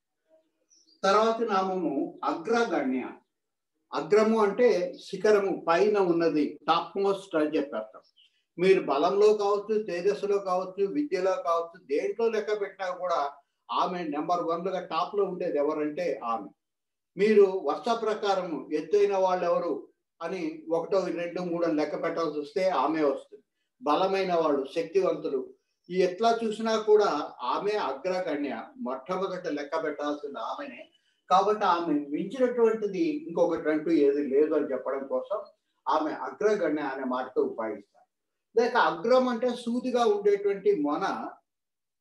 తర్వాత నామము అగ్రగణ్య అగ్రము అంటే శిఖరము పైన ఉన్నది టాప్ మోస్ట్ అని చెప్పారు మీరు బలంలో కావచ్చు తేజస్సులో కావచ్చు విద్యలో కావచ్చు దేంట్లో లెక్క పెట్టినా కూడా ఆమె నెంబర్ వన్లుగా టాప్ లో ఉండేది ఎవరంటే ఆమె మీరు వర్ష ప్రకారం ఎత్తైన వాళ్ళు ఎవరు అని ఒకటో రెండు మూడు లెక్క పెట్టాల్సి వస్తే ఆమె వస్తుంది బలమైన వాళ్ళు శక్తివంతులు ఈ ఎట్లా చూసినా కూడా ఆమె అగ్రగణ్య మొట్టమొదట లెక్క పెట్టాల్సింది ఆమెనే కాబట్టి ఆమె మించినటువంటిది ఇంకొకటి అంటూ ఏది లేదు అని చెప్పడం కోసం ఆమె అగ్రగణ్య అనే మాటతో ఉపయోగిస్తారు లేక అగ్రం అంటే సూదిగా ఉండేటువంటి మొన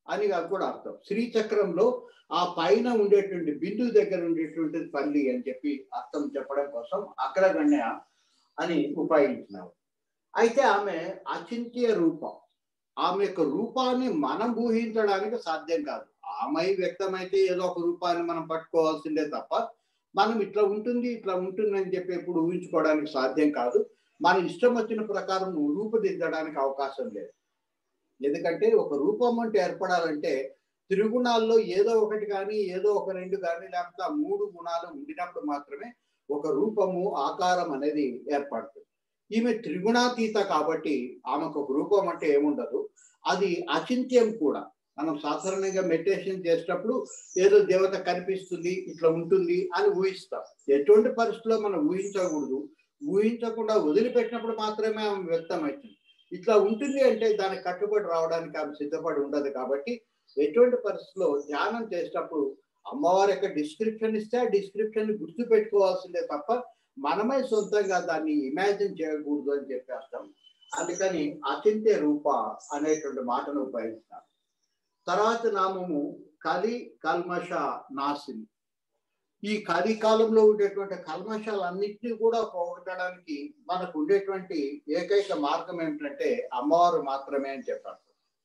అని అది కూడా అర్థం శ్రీచక్రంలో ఆ పైన ఉండేటువంటి బిందువు దగ్గర ఉండేటువంటి తల్లి అని చెప్పి అర్థం చెప్పడం కోసం అగ్రగణ్య అని ఉపయోగించినారు అయితే ఆమె అచింత్య రూపం ఆమె యొక్క రూపాన్ని మనం ఊహించడానికి సాధ్యం కాదు ఆమె వ్యక్తమైతే ఏదో ఒక రూపాన్ని మనం పట్టుకోవాల్సిందే తప్ప మనం ఇట్లా ఉంటుంది ఇట్లా ఉంటుంది అని చెప్పి ఎప్పుడు ఊహించుకోవడానికి సాధ్యం కాదు మన ఇష్టం వచ్చిన ప్రకారం రూపుదిద్దడానికి అవకాశం లేదు ఎందుకంటే ఒక రూపం అంటే ఏర్పడాలంటే త్రిగుణాల్లో ఏదో ఒకటి కానీ ఏదో ఒక రెండు కానీ లేకపోతే ఆ మూడు గుణాలు ఉండినప్పుడు మాత్రమే ఒక రూపము ఆకారం అనేది ఏర్పడుతుంది ఈమె త్రిగుణాతీత కాబట్టి ఆమెకు ఒక రూపం అంటే ఏముండదు అది అచింత్యం కూడా మనం సాధారణంగా మెడిటేషన్ చేసేటప్పుడు ఏదో దేవత కనిపిస్తుంది ఇట్లా ఉంటుంది అని ఊహిస్తాం ఎటువంటి పరిస్థితుల్లో మనం ఊహించకూడదు ఊహించకుండా వదిలిపెట్టినప్పుడు మాత్రమే ఆమె వ్యక్తమవుతుంది ఇట్లా ఉంటుంది అంటే దానికి కట్టుబడి రావడానికి ఆమె సిద్ధపడి ఉండదు కాబట్టి ఎటువంటి పరిస్థితుల్లో ధ్యానం చేసేటప్పుడు అమ్మవారి యొక్క డిస్క్రిప్షన్ ఇస్తే ఆ డిస్క్రిప్షన్ గుర్తు పెట్టుకోవాల్సిందే తప్ప మనమే సొంతంగా దాన్ని ఇమాజిన్ చేయకూడదు అని చెప్పేస్తాం అందుకని అచింత్య రూప అనేటువంటి మాటను ఉపయోగిస్తాం తర్వాత నామము కలి కల్మష నాశిని ఈ కలి కాలంలో ఉండేటువంటి కల్మషాలన్నింటినీ కూడా పోగొట్టడానికి మనకు ఉండేటువంటి ఏకైక మార్గం ఏమిటంటే అమ్మవారు మాత్రమే అని చెప్పారు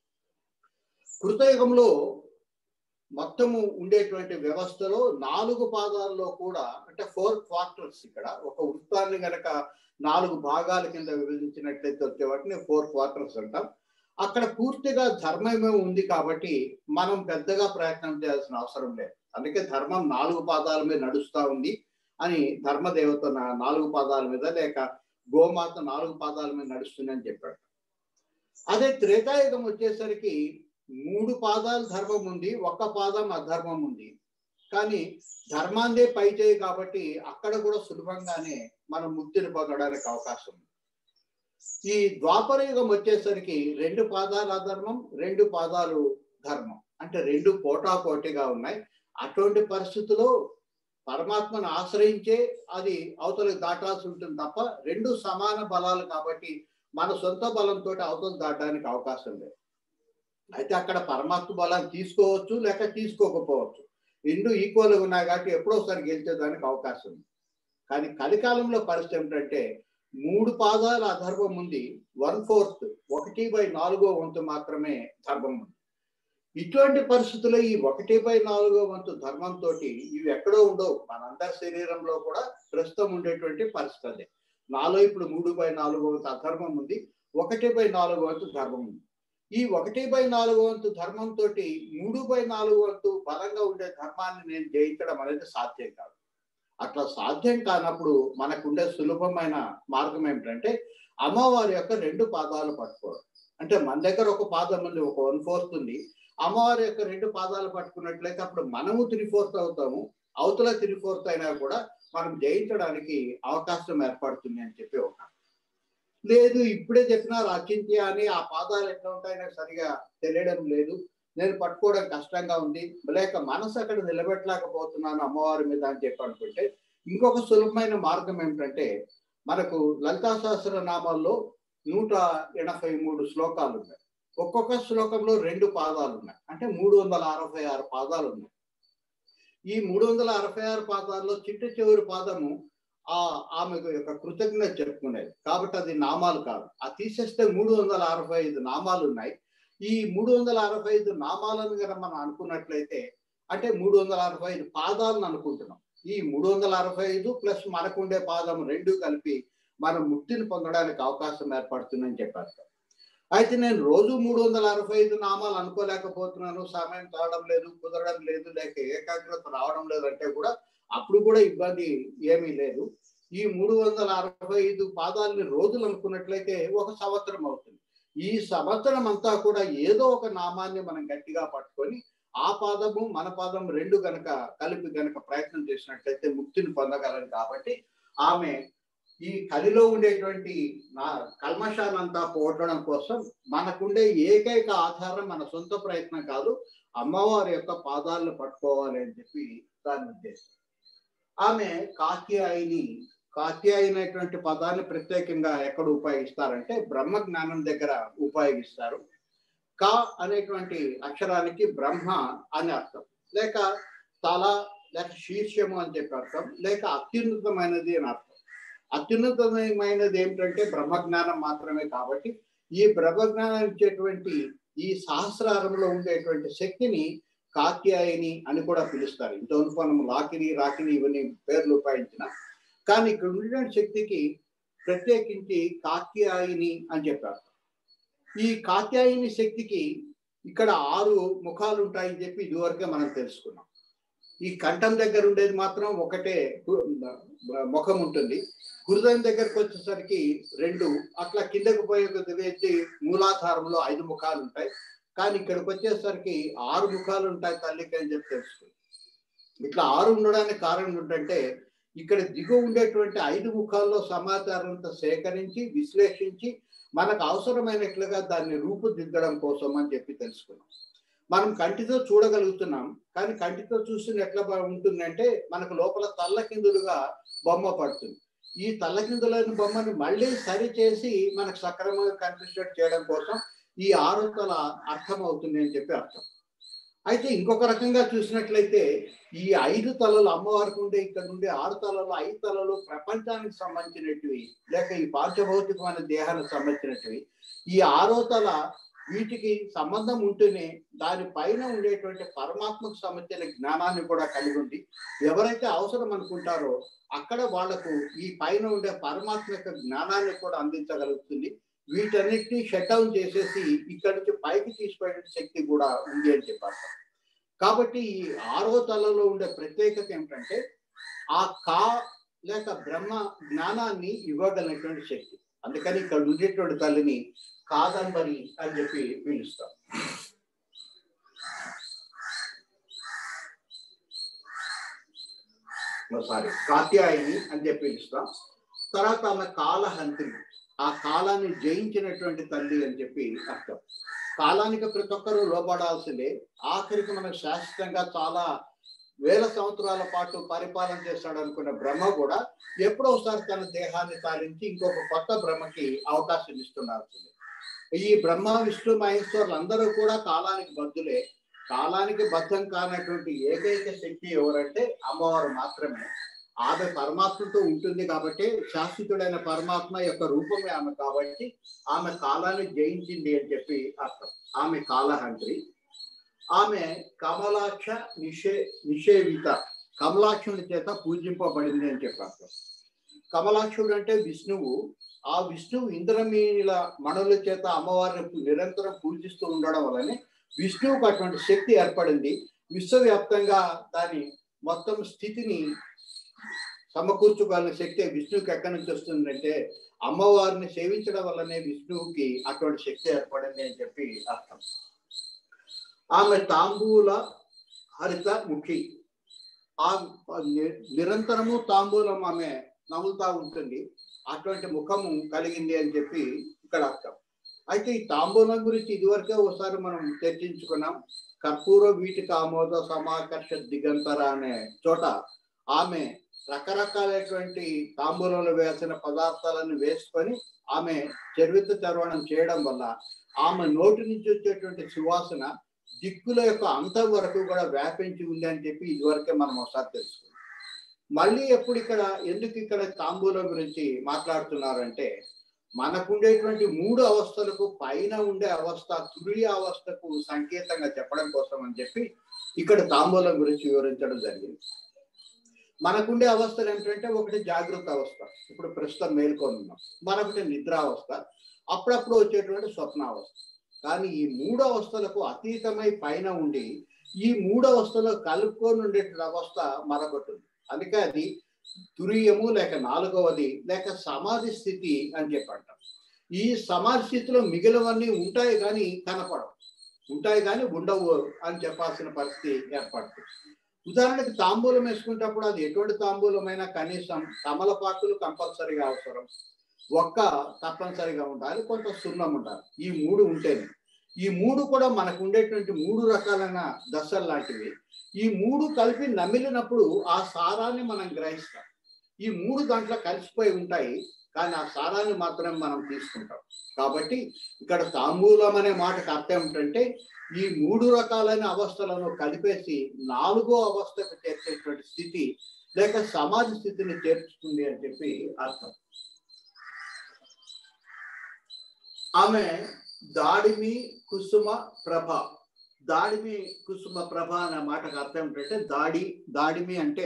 కృతయుగంలో మొత్తము ఉండేటువంటి వ్యవస్థలో నాలుగు పాదాల్లో కూడా అంటే ఫోర్ క్వార్టర్స్ ఇక్కడ ఒక వృత్తాన్ని గనక నాలుగు భాగాల కింద విభజించినట్లయితే వచ్చే వాటిని ఫోర్ క్వార్టర్స్ అంటాం అక్కడ పూర్తిగా ధర్మమే ఉంది కాబట్టి మనం పెద్దగా ప్రయత్నం చేయాల్సిన అవసరం లేదు అందుకే ధర్మం నాలుగు పాదాల మీద నడుస్తూ ఉంది అని ధర్మదేవత నాలుగు పాదాల మీద లేక గోమాత నాలుగు పాదాల మీద నడుస్తుంది అని చెప్పాడు అదే త్రేతాయుగం వచ్చేసరికి మూడు పాదాలు ధర్మం ఉంది ఒక్క పాదం అధర్మం ఉంది కానీ ధర్మాందే పై చేయి కాబట్టి అక్కడ కూడా సులభంగానే మనం ముక్తిని పొందడానికి అవకాశం ఉంది ఈ ద్వాపర యుగం వచ్చేసరికి రెండు పాదాలు అధర్మం రెండు పాదాలు ధర్మం అంటే రెండు పోటాపోటీగా ఉన్నాయి అటువంటి పరిస్థితుల్లో పరమాత్మను ఆశ్రయించే అది అవతలకు దాటాల్సి ఉంటుంది తప్ప రెండు సమాన బలాలు కాబట్టి మన సొంత బలంతో అవతలు దాటడానికి అవకాశం లేదు అయితే అక్కడ పరమాత్మ బలాన్ని తీసుకోవచ్చు లేక తీసుకోకపోవచ్చు రెండు ఈక్వల్గా ఉన్నాయి కాబట్టి ఎప్పుడోసారి గెలిచేదానికి అవకాశం ఉంది కానీ కలికాలంలో పరిస్థితి ఏమిటంటే మూడు పాదాల అధర్మం ఉంది వన్ ఫోర్త్ ఒకటి బై నాలుగో వంతు మాత్రమే ధర్మం ఉంది ఇటువంటి పరిస్థితుల్లో ఈ ఒకటి బై నాలుగో వంతు ధర్మంతో ఇవి ఎక్కడో ఉండవు మనందరి శరీరంలో కూడా ప్రస్తుతం ఉండేటువంటి పరిస్థితి అదే నాలో ఇప్పుడు మూడు బై నాలుగో వంతు అధర్మం ఉంది ఒకటి బై నాలుగో వంతు ధర్మం ఉంది ఈ ఒకటి బై నాలుగో వంతు ధర్మంతో మూడు బై నాలుగు వంతు బలంగా ఉండే ధర్మాన్ని నేను జయించడం అనేది సాధ్యం కాదు అట్లా సాధ్యం కానప్పుడు మనకుండే సులభమైన మార్గం ఏమిటంటే అమ్మవారి యొక్క రెండు పాదాలు పట్టుకోవడం అంటే మన దగ్గర ఒక పాదం ఉంది ఒక వన్ ఫోర్త్ ఉంది అమ్మవారి యొక్క రెండు పాదాలు పట్టుకున్నట్లయితే అప్పుడు మనము త్రీ ఫోర్త్ అవుతాము అవతల త్రీ ఫోర్త్ అయినా కూడా మనం జయించడానికి అవకాశం ఏర్పడుతుంది అని చెప్పి ఒక లేదు ఇప్పుడే చెప్పినారు అచింత్య అని ఆ పాదాలు ఎట్లా ఉంటాయో నాకు సరిగా తెలియడం లేదు నేను పట్టుకోవడం కష్టంగా ఉంది లేక మనసు అక్కడ నిలబెట్టలేకపోతున్నాను అమ్మవారి మీద అని చెప్పి అనుకుంటే ఇంకొక సులభమైన మార్గం ఏమిటంటే మనకు లలితా సహస్ర నామాల్లో నూట ఎనభై మూడు శ్లోకాలు ఉన్నాయి ఒక్కొక్క శ్లోకంలో రెండు పాదాలు ఉన్నాయి అంటే మూడు వందల అరవై ఆరు పాదాలు ఉన్నాయి ఈ మూడు వందల అరవై ఆరు పాదాల్లో చిట్ట చివరి పాదము ఆ ఆమె యొక్క కృతజ్ఞత చెప్పుకునేది కాబట్టి అది నామాలు కాదు ఆ తీసేస్తే మూడు వందల అరవై ఐదు నామాలు ఉన్నాయి ఈ మూడు వందల అరవై ఐదు నామాలను కనుక మనం అనుకున్నట్లయితే అంటే మూడు వందల అరవై ఐదు పాదాలను అనుకుంటున్నాం ఈ మూడు వందల అరవై ఐదు ప్లస్ మనకుండే పాదం రెండు కలిపి మనం ముక్తిని పొందడానికి అవకాశం ఏర్పడుతుందని చెప్పారు అయితే నేను రోజు మూడు వందల అరవై ఐదు నామాలు అనుకోలేకపోతున్నాను సమయం తాగడం లేదు కుదరడం లేదు లేక ఏకాగ్రత రావడం లేదు అంటే కూడా అప్పుడు కూడా ఇబ్బంది ఏమీ లేదు ఈ మూడు వందల అరవై ఐదు పాదాలని రోజులు అనుకున్నట్లయితే ఒక సంవత్సరం అవుతుంది ఈ సంవత్సరం అంతా కూడా ఏదో ఒక నామాన్ని మనం గట్టిగా పట్టుకొని ఆ పాదము మన పాదం రెండు గనక కలిపి గనక ప్రయత్నం చేసినట్లయితే ముక్తిని పొందగలం కాబట్టి ఆమె ఈ కలిలో ఉండేటువంటి నా కల్మషానంతా పోగొట్టడం కోసం మనకుండే ఏకైక ఆధారం మన సొంత ప్రయత్నం కాదు అమ్మవారి యొక్క పాదాలను పట్టుకోవాలి అని చెప్పి దాని ఉద్దేశం ఆమె కాత్యాయిని కాత్యాయినటువంటి పదాన్ని ప్రత్యేకంగా ఎక్కడ ఉపయోగిస్తారంటే బ్రహ్మ జ్ఞానం దగ్గర ఉపయోగిస్తారు క అనేటువంటి అక్షరానికి బ్రహ్మ అని అర్థం లేక తల లేక శీర్షము అని చెప్పి అర్థం లేక అత్యున్నతమైనది అని అర్థం అత్యున్నతమైనది ఏమిటంటే బ్రహ్మజ్ఞానం మాత్రమే కాబట్టి ఈ బ్రహ్మజ్ఞానం ఇచ్చేటువంటి ఈ సహస్రారంలో ఉండేటువంటి శక్తిని కాత్యాయని అని కూడా పిలుస్తారు ఇంతవరకు మనం లాకిని రాకిని ఇవన్నీ పేర్లు ఉపయోగించిన కానీ ఇక్కడ ఉండేటువంటి శక్తికి ప్రత్యేకించి కాత్యాయిని అని చెప్పారు ఈ కాత్యాయిని శక్తికి ఇక్కడ ఆరు ముఖాలు ఉంటాయని చెప్పి ఇదివరకే మనం తెలుసుకున్నాం ఈ కంఠం దగ్గర ఉండేది మాత్రం ఒకటే పు- ముఖం ఉంటుంది హృదయం దగ్గరకు వచ్చేసరికి రెండు అట్లా కిందకు పోయే కొద్ది వేసి మూలాధారంలో ఐదు ముఖాలు ఉంటాయి కానీ ఇక్కడికి వచ్చేసరికి ఆరు ముఖాలు ఉంటాయి తల్లికి అని చెప్పి తెలుసుకుంది ఇట్లా ఆరు ఉండడానికి కారణం ఏంటంటే ఇక్కడ దిగువ ఉండేటువంటి ఐదు ముఖాల్లో సమాచారం అంతా సేకరించి విశ్లేషించి మనకు అవసరమైనట్లుగా దాన్ని రూపుదిద్దడం కోసం అని చెప్పి తెలుసుకున్నాం మనం కంటితో చూడగలుగుతున్నాం కానీ కంటితో చూసిన ఎట్లా బా- ఉంటుందంటే మనకు లోపల తల్లకిందులుగా బొమ్మ పడుతుంది ఈ తల్లకిందులైన బొమ్మని మళ్ళీ సరి చేసి మనకు సక్రమంగా కన్సిస్టెంట్ చేయడం కోసం ఈ ఆరు తల అర్థం అవుతుంది అని చెప్పి అర్థం అయితే ఇంకొక రకంగా చూసినట్లయితే ఈ ఐదు తలలు అమ్మవారికి ఉండే ఇక్కడ ఉండే ఆరు తలలు ఐదు తలలు ప్రపంచానికి సంబంధించినటివి లేక ఈ పాంచభౌతికమైన దేహానికి సంబంధించినటివి ఈ ఆరో తల వీటికి సంబంధం ఉంటేనే దాని పైన ఉండేటువంటి పరమాత్మకు సంబంధించిన జ్ఞానాన్ని కూడా కలిగి ఉంది ఎవరైతే అవసరం అనుకుంటారో అక్కడ వాళ్లకు ఈ పైన ఉండే పరమాత్మ యొక్క జ్ఞానాన్ని కూడా అందించగలుగుతుంది వీటన్నిటిని షట్ డౌన్ చేసేసి ఇక్కడి నుంచి పైకి తీసిపోయే శక్తి కూడా ఉంది అని చెప్పారు కాబట్టి ఈ ఆరో తలలో ఉండే ప్రత్యేకత ఏమిటంటే ఆ కా లేక బ్రహ్మ జ్ఞానాన్ని ఇవ్వగలిగినటువంటి శక్తి అందుకని ఇక్కడ ఉండేటువంటి తల్లిని కాదంబరి అని చెప్పి పిలుస్తాం సారీ కాత్యాయిని అని చెప్పి పిలుస్తాం తర్వాత ఆమె కాలహంత్రి ఆ కాలాన్ని జయించినటువంటి తల్లి అని చెప్పి అర్థం కాలానికి ప్రతి ఒక్కరూ లోపడాల్సిందే ఆఖరికి మనకు శాశ్వతంగా చాలా వేల సంవత్సరాల పాటు పరిపాలన చేస్తాడు అనుకున్న బ్రహ్మ కూడా ఎప్పుడో ఒకసారి తన దేహాన్ని తాలించి ఇంకొక కొత్త బ్రహ్మకి అవకాశం ఇస్తున్నారు ఈ బ్రహ్మ విష్ణు మహేశ్వరులు అందరూ కూడా కాలానికి బద్దులే కాలానికి బద్ధం కానటువంటి ఏకైక శక్తి ఎవరంటే అమ్మవారు మాత్రమే ఆమె పరమాత్మతో ఉంటుంది కాబట్టి శాశ్వతుడైన పరమాత్మ యొక్క రూపమే ఆమె కాబట్టి ఆమె కాలాన్ని జయించింది అని చెప్పి అర్థం ఆమె కాలహంత్రి ఆమె కమలాక్ష నిషే నిషేవిత కమలాక్షుని చేత పూజింపబడింది అని చెప్పి అర్థం కమలాక్షుడు అంటే విష్ణువు ఆ విష్ణువు ఇంద్రమీల మణుల చేత అమ్మవారిని నిరంతరం పూజిస్తూ ఉండడం వల్లనే విష్ణువుకు అటువంటి శక్తి ఏర్పడింది విశ్వవ్యాప్తంగా దాని మొత్తం స్థితిని సమకూర్చుకోవాలని శక్తి విష్ణువుకి ఎక్కడి నుంచి వస్తుందంటే అమ్మవారిని సేవించడం వల్లనే విష్ణువుకి అటువంటి శక్తి ఏర్పడింది అని చెప్పి అర్థం ఆమె తాంబూల హరిత ముఖి ఆ ని- నిరంతరము తాంబూలం ఆమె నములుతా ఉంటుంది అటువంటి ముఖము కలిగింది అని చెప్పి ఇక్కడ అర్థం అయితే ఈ తాంబూలం గురించి ఇదివరకే ఒకసారి మనం చర్చించుకున్నాం కర్పూర వీటికి ఆమోద సమాకర్ష దిగంతర అనే చోట ఆమె రకరకాలైనటువంటి తాంబూలంలో వేసిన పదార్థాలను వేసుకొని ఆమె చర్విత చర్వణం చేయడం వల్ల ఆమె నోటి నుంచి వచ్చేటువంటి సువాసన దిక్కుల యొక్క అంతం వరకు కూడా వ్యాపించి ఉంది అని చెప్పి ఇదివరకే మనం ఒకసారి తెలుసుకున్నాం మళ్ళీ ఎప్పుడు ఇక్కడ ఎందుకు ఇక్కడ తాంబూలం గురించి మాట్లాడుతున్నారంటే మనకుండేటువంటి మూడు అవస్థలకు పైన ఉండే అవస్థ తురియ అవస్థకు సంకేతంగా చెప్పడం కోసం అని చెప్పి ఇక్కడ తాంబూలం గురించి వివరించడం జరిగింది మనకుండే అవస్థలు ఏంటంటే ఒకటి జాగృత అవస్థ ఇప్పుడు ప్రస్తుతం మేల్కొని ఉన్నాం మరొకటి నిద్రావస్థ అప్పుడప్పుడు వచ్చేటువంటి స్వప్నావస్థ కానీ ఈ మూడు అవస్థలకు అతీతమై పైన ఉండి ఈ మూడు అవస్థలో కలుపుకొని ఉండేటువంటి అవస్థ మరొకటి ఉంది అందుకే అది తురియము లేక నాలుగవది లేక సమాధి స్థితి అని చెప్పంటాం ఈ సమాధి స్థితిలో మిగిలినవన్నీ ఉంటాయి కానీ కనపడవు ఉంటాయి కానీ ఉండవు అని చెప్పాల్సిన పరిస్థితి ఏర్పడుతుంది ఉదాహరణకి తాంబూలం వేసుకునేటప్పుడు అది ఎటువంటి తాంబూలమైనా కనీసం తమలపాకులు కంపల్సరీగా అవసరం ఒక్క తప్పనిసరిగా ఉండాలి కొంత సున్నం ఉండాలి ఈ మూడు ఉంటేనే ఈ మూడు కూడా మనకు ఉండేటువంటి మూడు రకాలైన దశలు లాంటివి ఈ మూడు కలిపి నమిలినప్పుడు ఆ సారాన్ని మనం గ్రహిస్తాం ఈ మూడు దాంట్లో కలిసిపోయి ఉంటాయి కానీ ఆ సారాన్ని మాత్రం మనం తీసుకుంటాం కాబట్టి ఇక్కడ తాంబూలం అనే మాటకు అర్థం ఏమిటంటే ఈ మూడు రకాలైన అవస్థలను కలిపేసి నాలుగో అవస్థకు చేర్చేటువంటి స్థితి లేక సమాధి స్థితిని చేర్చుతుంది అని చెప్పి అర్థం ఆమె దాడిమి కుసుమ ప్రభ దాడిమి కుసుమ ప్రభ అనే మాటకు అర్థం ఏంటంటే దాడి దాడిమి అంటే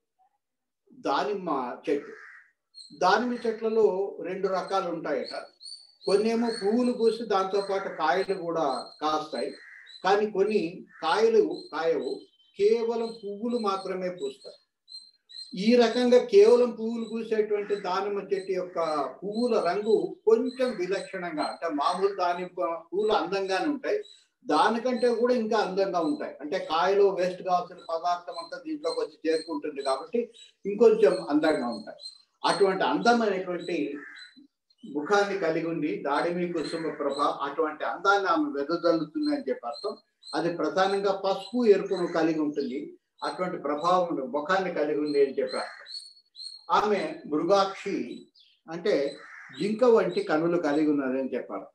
దానిమ్మ చెట్టు దానిమ్మ చెట్లలో రెండు రకాలు ఉంటాయట కొన్ని ఏమో పువ్వులు పూసి దాంతో పాటు కాయలు కూడా కాస్తాయి కానీ కొన్ని కాయలు కాయవు కేవలం పువ్వులు మాత్రమే పూస్తాయి ఈ రకంగా కేవలం పువ్వులు పూసేటువంటి దానిమ్మ చెట్టు యొక్క పువ్వుల రంగు కొంచెం విలక్షణంగా అంటే మామూలు దానిమ్మ పువ్వులు అందంగానే ఉంటాయి దానికంటే కూడా ఇంకా అందంగా ఉంటాయి అంటే కాయలో వేస్ట్ కావాల్సిన పదార్థం అంతా దీంట్లోకి వచ్చి చేరుకుంటుంది కాబట్టి ఇంకొంచెం అందంగా ఉంటాయి అటువంటి అందమైనటువంటి ముఖాన్ని కలిగి ఉంది దాడిమి కుసుమ ప్రభ అటువంటి అందాన్ని ఆమె వెదజల్లుతుంది అని చెప్పి అర్థం అది ప్రధానంగా పసుపు ఎరుపును కలిగి ఉంటుంది అటువంటి ప్రభావం ముఖాన్ని కలిగి ఉంది అని చెప్పి అర్థం ఆమె మృగాక్షి అంటే జింక వంటి కనులు కలిగి ఉన్నది అని చెప్పారు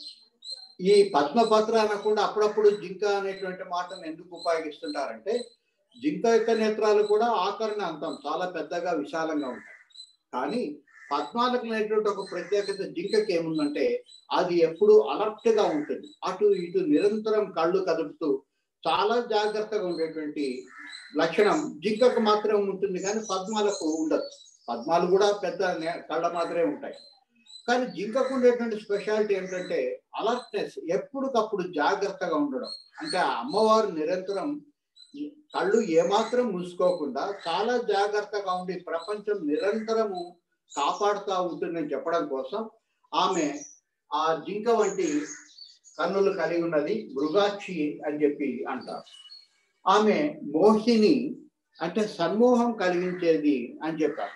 ఈ పద్మపత్ర అనకుండా అప్పుడప్పుడు జింక అనేటువంటి మాటను ఎందుకు ఉపయోగిస్తుంటారంటే జింక యొక్క నేత్రాలు కూడా ఆకరణ అంతం చాలా పెద్దగా విశాలంగా ఉంటాయి కానీ పద్మాలకు అనేటువంటి ఒక ప్రత్యేకత జింకకి ఏముందంటే అది ఎప్పుడు అలర్ట్ గా ఉంటుంది అటు ఇటు నిరంతరం కళ్ళు కదుపుతూ చాలా జాగ్రత్తగా ఉండేటువంటి లక్షణం జింకకు మాత్రం ఉంటుంది కానీ పద్మాలకు ఉండదు పద్మాలు కూడా పెద్ద కళ్ళ మాత్రమే ఉంటాయి కానీ జింకకు ఉండేటువంటి స్పెషాలిటీ ఏంటంటే అలర్ట్నెస్ ఎప్పటికప్పుడు జాగ్రత్తగా ఉండడం అంటే ఆ అమ్మవారు నిరంతరం కళ్ళు ఏమాత్రం మూసుకోకుండా చాలా జాగ్రత్తగా ఉండి ప్రపంచం నిరంతరము కాపాడుతూ ఉంటుందని చెప్పడం కోసం ఆమె ఆ జింక వంటి కన్నులు కలిగి ఉన్నది మృగాక్షి అని చెప్పి అంటారు ఆమె మోహిని అంటే సన్మోహం కలిగించేది అని చెప్పారు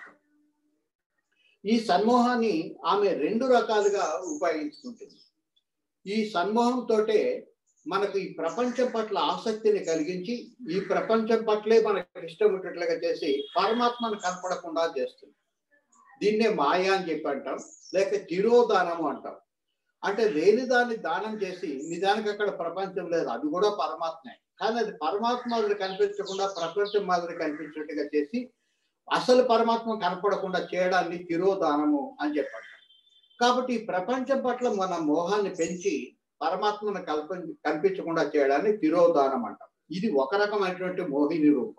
ఈ సన్మోహాన్ని ఆమె రెండు రకాలుగా ఉపయోగించుకుంటుంది ఈ సన్మోహంతో మనకు ఈ ప్రపంచం పట్ల ఆసక్తిని కలిగించి ఈ ప్రపంచం పట్లే మనకు ఇష్టం ఉన్నట్లుగా చేసి పరమాత్మను కనపడకుండా చేస్తుంది దీన్నే మాయా అని చెప్పి అంటాం లేక తిరోదానము అంటాం అంటే లేని దాన్ని దానం చేసి నిజానికి అక్కడ ప్రపంచం లేదు అది కూడా పరమాత్మే కానీ అది పరమాత్మ మాదిరి కనిపించకుండా ప్రపంచం మాదిరి కనిపించినట్టుగా చేసి అసలు పరమాత్మ కనపడకుండా చేయడాన్ని తిరోదానము అని చెప్పండి కాబట్టి ఈ ప్రపంచం పట్ల మన మోహాన్ని పెంచి పరమాత్మను కల్ప కనిపించకుండా చేయడాన్ని తిరోదానం అంటాం ఇది ఒక రకమైనటువంటి మోహిని రూపం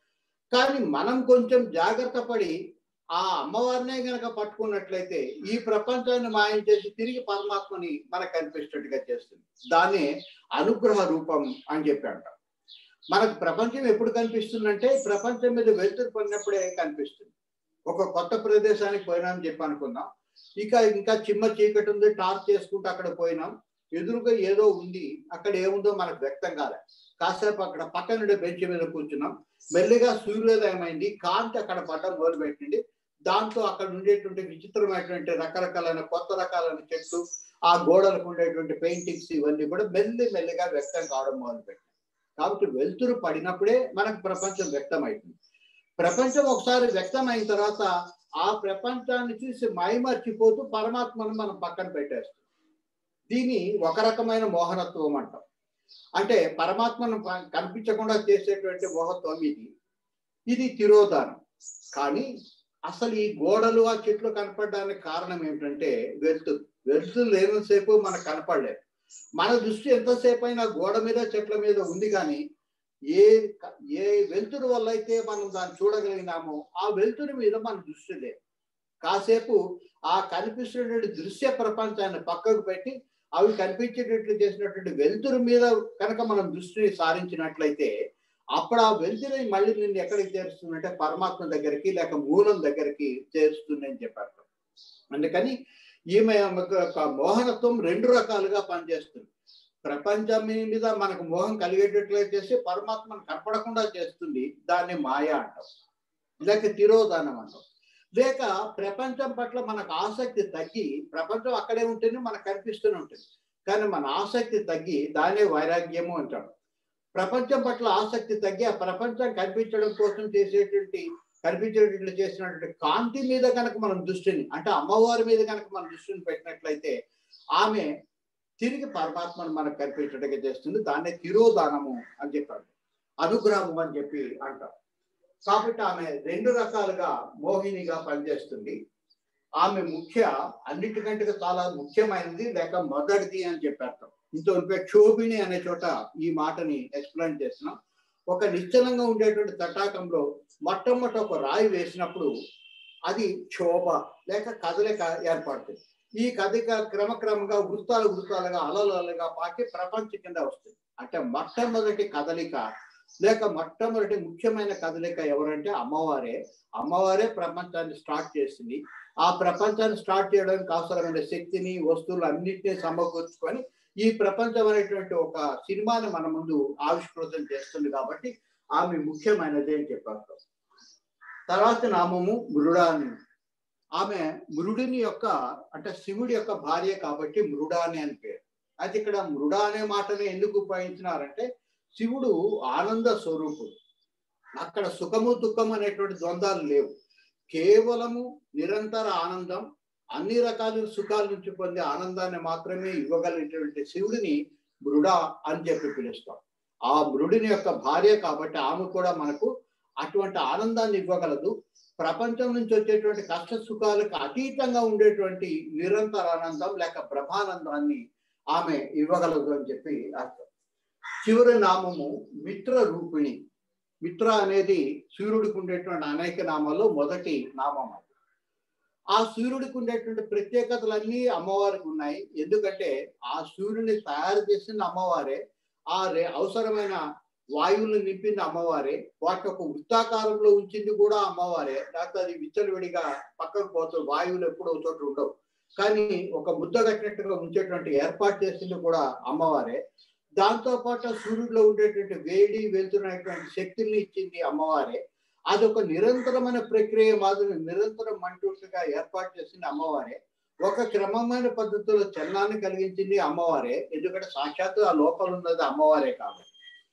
కానీ మనం కొంచెం జాగ్రత్త పడి ఆ అమ్మవారినే గనక పట్టుకున్నట్లయితే ఈ ప్రపంచాన్ని మాయం చేసి తిరిగి పరమాత్మని మనకు కనిపించేట్టుగా చేస్తుంది దాన్ని అనుగ్రహ రూపం అని చెప్పి అంటాం మనకు ప్రపంచం ఎప్పుడు కనిపిస్తుందంటే ప్రపంచం మీద వెలుతురు పడినప్పుడే కనిపిస్తుంది ఒక కొత్త ప్రదేశానికి పోయినామని చెప్పి అనుకుందాం ఇక ఇంకా చిమ్మ చీకటి ఉంది టార్చ్ చేసుకుంటూ అక్కడ పోయినాం ఎదురుగా ఏదో ఉంది అక్కడ ఏముందో మనకు వ్యక్తం కాలే కాసేపు అక్కడ పక్కనుండే బెంచ్ మీద కూర్చున్నాం మెల్లిగా సూర్యోదయం అయింది కాంతి అక్కడ పడ్డం మొదలుపెట్టింది దాంతో అక్కడ ఉండేటువంటి విచిత్రమైనటువంటి రకరకాలైన కొత్త రకాలైన చెట్లు ఆ గోడలకు ఉండేటువంటి పెయింటింగ్స్ ఇవన్నీ కూడా మెల్లి మెల్లిగా వ్యక్తం కావడం మొదలుపెట్టింది కాబట్టి వెలుతురు పడినప్పుడే మనకు ప్రపంచం వ్యక్తం అవుతుంది ప్రపంచం ఒకసారి వ్యక్తం అయిన తర్వాత ఆ ప్రపంచాన్ని చూసి మైమర్చిపోతూ పరమాత్మను మనం పక్కన పెట్టేస్తాం దీని ఒక రకమైన మోహనత్వం అంటాం అంటే పరమాత్మను కనిపించకుండా చేసేటువంటి మోహత్వం ఇది ఇది తిరోధానం కానీ అసలు ఈ గోడలు ఆ చెట్లు కనపడడానికి కారణం ఏమిటంటే వెలుతురు వెలుతురు లేనంతసేపు మనకు కనపడలేదు మన దృష్టి ఎంతసేపు అయినా గోడ మీద చెట్ల మీద ఉంది కానీ ఏ ఏ వెలుతురు వల్ల అయితే మనం దాన్ని చూడగలిగినామో ఆ వెలుతురు మీద మన దృష్టి లేదు కాసేపు ఆ కనిపిస్తున్నటువంటి దృశ్య ప్రపంచాన్ని పక్కకు పెట్టి అవి కనిపించేటట్లు చేసినటువంటి వెలుతురు మీద కనుక మనం దృష్టిని సారించినట్లయితే అప్పుడు ఆ వెలుతురు మళ్ళీ నిన్ను ఎక్కడికి చేరుస్తుందంటే పరమాత్మ దగ్గరికి లేక మూలం దగ్గరికి చేరుస్తుంది అని చెప్పారు అందుకని ఈమె మోహనత్వం రెండు రకాలుగా పనిచేస్తుంది ప్రపంచం మీద మనకు మోహం కలిగేటట్లుగా చేసి పరమాత్మను కనపడకుండా చేస్తుంది దాన్ని మాయ అంటాం లేక తిరోధానం అంటాం లేక ప్రపంచం పట్ల మనకు ఆసక్తి తగ్గి ప్రపంచం అక్కడే ఉంటుంది మనకు కనిపిస్తూనే ఉంటుంది కానీ మన ఆసక్తి తగ్గి దానే వైరాగ్యము అంటాం ప్రపంచం పట్ల ఆసక్తి తగ్గి ఆ ప్రపంచం కనిపించడం కోసం చేసేటువంటి కనిపించేటట్లు చేసినటువంటి కాంతి మీద కనుక మనం దృష్టిని అంటే అమ్మవారి మీద కనుక మనం దృష్టిని పెట్టినట్లయితే ఆమె తిరిగి పరమాత్మను మనకు కనిపించడానికి చేస్తుంది దాన్నే తిరోదానము అని చెప్పాడు అనుగ్రహము అని చెప్పి అంటారు కాబట్టి ఆమె రెండు రకాలుగా మోహినిగా పనిచేస్తుంది ఆమె ముఖ్య అన్నిటికంటే చాలా ముఖ్యమైనది లేక మొదటిది అని చెప్పారు ఇంత క్షోభిణి అనే చోట ఈ మాటని ఎక్స్ప్లెయిన్ చేస్తున్నాం ఒక నిశ్చలంగా ఉండేటువంటి తటాకంలో మొట్టమొదటి ఒక రాయి వేసినప్పుడు అది క్షోభ లేక కదలిక ఏర్పడుతుంది ఈ కదలిక క్రమక్రమంగా వృత్తాలు వృత్తాలుగా అలలలుగా పాకి ప్రపంచ కింద వస్తుంది అంటే మొట్టమొదటి కదలిక లేక మొట్టమొదటి ముఖ్యమైన కదలిక ఎవరంటే అమ్మవారే అమ్మవారే ప్రపంచాన్ని స్టార్ట్ చేసింది ఆ ప్రపంచాన్ని స్టార్ట్ చేయడానికి అవసరమైన శక్తిని వస్తువులు అన్నింటినీ సమకూర్చుకొని ఈ ప్రపంచం అనేటువంటి ఒక సినిమాని మన ముందు ఆవిష్కృతం చేస్తుంది కాబట్టి ఆమె ముఖ్యమైనది అని చెప్పారు తర్వాత నామము మృడాని ఆమె మృడుని యొక్క అంటే శివుడి యొక్క భార్య కాబట్టి మృడాని అని పేరు అయితే ఇక్కడ మృడ అనే మాటని ఎందుకు ఉపయోగించినారంటే శివుడు ఆనంద స్వరూపుడు అక్కడ సుఖము దుఃఖం అనేటువంటి ద్వంద్వాలు లేవు కేవలము నిరంతర ఆనందం అన్ని రకాల సుఖాల నుంచి పొందే ఆనందాన్ని మాత్రమే ఇవ్వగలిగినటువంటి శివుడిని మృడ అని చెప్పి పిలుస్తాం ఆ మృడిని యొక్క భార్య కాబట్టి ఆమె కూడా మనకు అటువంటి ఆనందాన్ని ఇవ్వగలదు ప్రపంచం నుంచి వచ్చేటువంటి కష్ట సుఖాలకు అతీతంగా ఉండేటువంటి నిరంతర ఆనందం లేక బ్రహ్మానందాన్ని ఆమె ఇవ్వగలదు అని చెప్పి అర్థం చివరి నామము మిత్ర రూపిణి మిత్ర అనేది సూర్యుడికి ఉండేటువంటి అనేక నామాల్లో మొదటి నామం అది ఆ సూర్యుడికి ఉండేటువంటి ప్రత్యేకతలన్నీ అమ్మవారికి ఉన్నాయి ఎందుకంటే ఆ సూర్యుని తయారు చేసిన అమ్మవారే ఆ రే అవసరమైన వాయువులు నింపింది అమ్మవారే వాటి ఒక వృత్తాకారంలో ఉంచింది కూడా అమ్మవారే లేకపోతే అది విచ్చలవిడిగా పక్కకు పోతుంది వాయువులు ఎప్పుడో చోట ఉండవు కానీ ఒక ముద్ద కట్టినట్టుగా ఉంచేటువంటి ఏర్పాటు చేసింది కూడా అమ్మవారే దాంతో పాటు సూర్యుడిలో ఉండేటువంటి వేడి వెళ్తున్నటువంటి శక్తిని ఇచ్చింది అమ్మవారే అదొక నిరంతరమైన ప్రక్రియ మాదిరి నిరంతరం మంటుండగా ఏర్పాటు చేసింది అమ్మవారే ఒక క్రమమైన పద్ధతిలో చలనాన్ని కలిగించింది అమ్మవారే ఎందుకంటే సాక్షాత్తు ఆ లోపల ఉన్నది అమ్మవారే కాబట్టి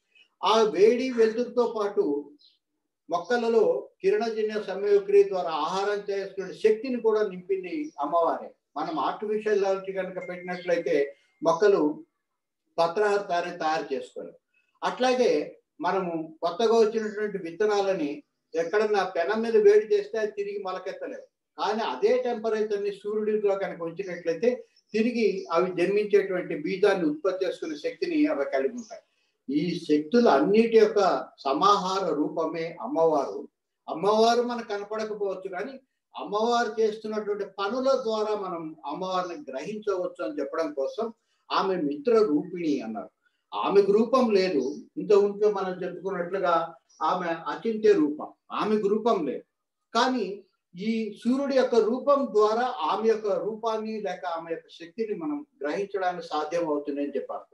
ఆ వేడి వెలుతురుతో పాటు మొక్కలలో కిరణజన్య సమయక్రియ ద్వారా ఆహారం చేసుకునే శక్తిని కూడా నింపింది అమ్మవారే మనం ఆర్టిఫిషియల్ లెవెల్కి కనుక పెట్టినట్లయితే మొక్కలు పత్రహారతాన్ని తయారు చేసుకోలేం అట్లాగే మనము కొత్తగా వచ్చినటువంటి విత్తనాలని ఎక్కడన్నా పెనం మీద వేడి చేస్తే అది తిరిగి మొలకెత్తలేవు కానీ అదే టెంపరేచర్ని సూర్యుడిలో కనుక ఉంచినట్లయితే తిరిగి అవి జన్మించేటువంటి బీజాన్ని ఉత్పత్తి చేసుకునే శక్తిని అవి కలిగి ఉంటాయి ఈ శక్తులు అన్నిటి యొక్క సమాహార రూపమే అమ్మవారు అమ్మవారు మనకు కనపడకపోవచ్చు కానీ అమ్మవారు చేస్తున్నటువంటి పనుల ద్వారా మనం అమ్మవారిని గ్రహించవచ్చు అని చెప్పడం కోసం ఆమె మిత్ర రూపిణి అన్నారు ఆమెకు రూపం లేదు ఇంత ఉంటే మనం చెప్పుకున్నట్లుగా ఆమె అచింత్య రూపం ఆమెకు రూపం లేదు కానీ ఈ సూర్యుడి యొక్క రూపం ద్వారా ఆమె యొక్క రూపాన్ని లేక ఆమె యొక్క శక్తిని మనం గ్రహించడానికి సాధ్యం అవుతుందని చెప్పారు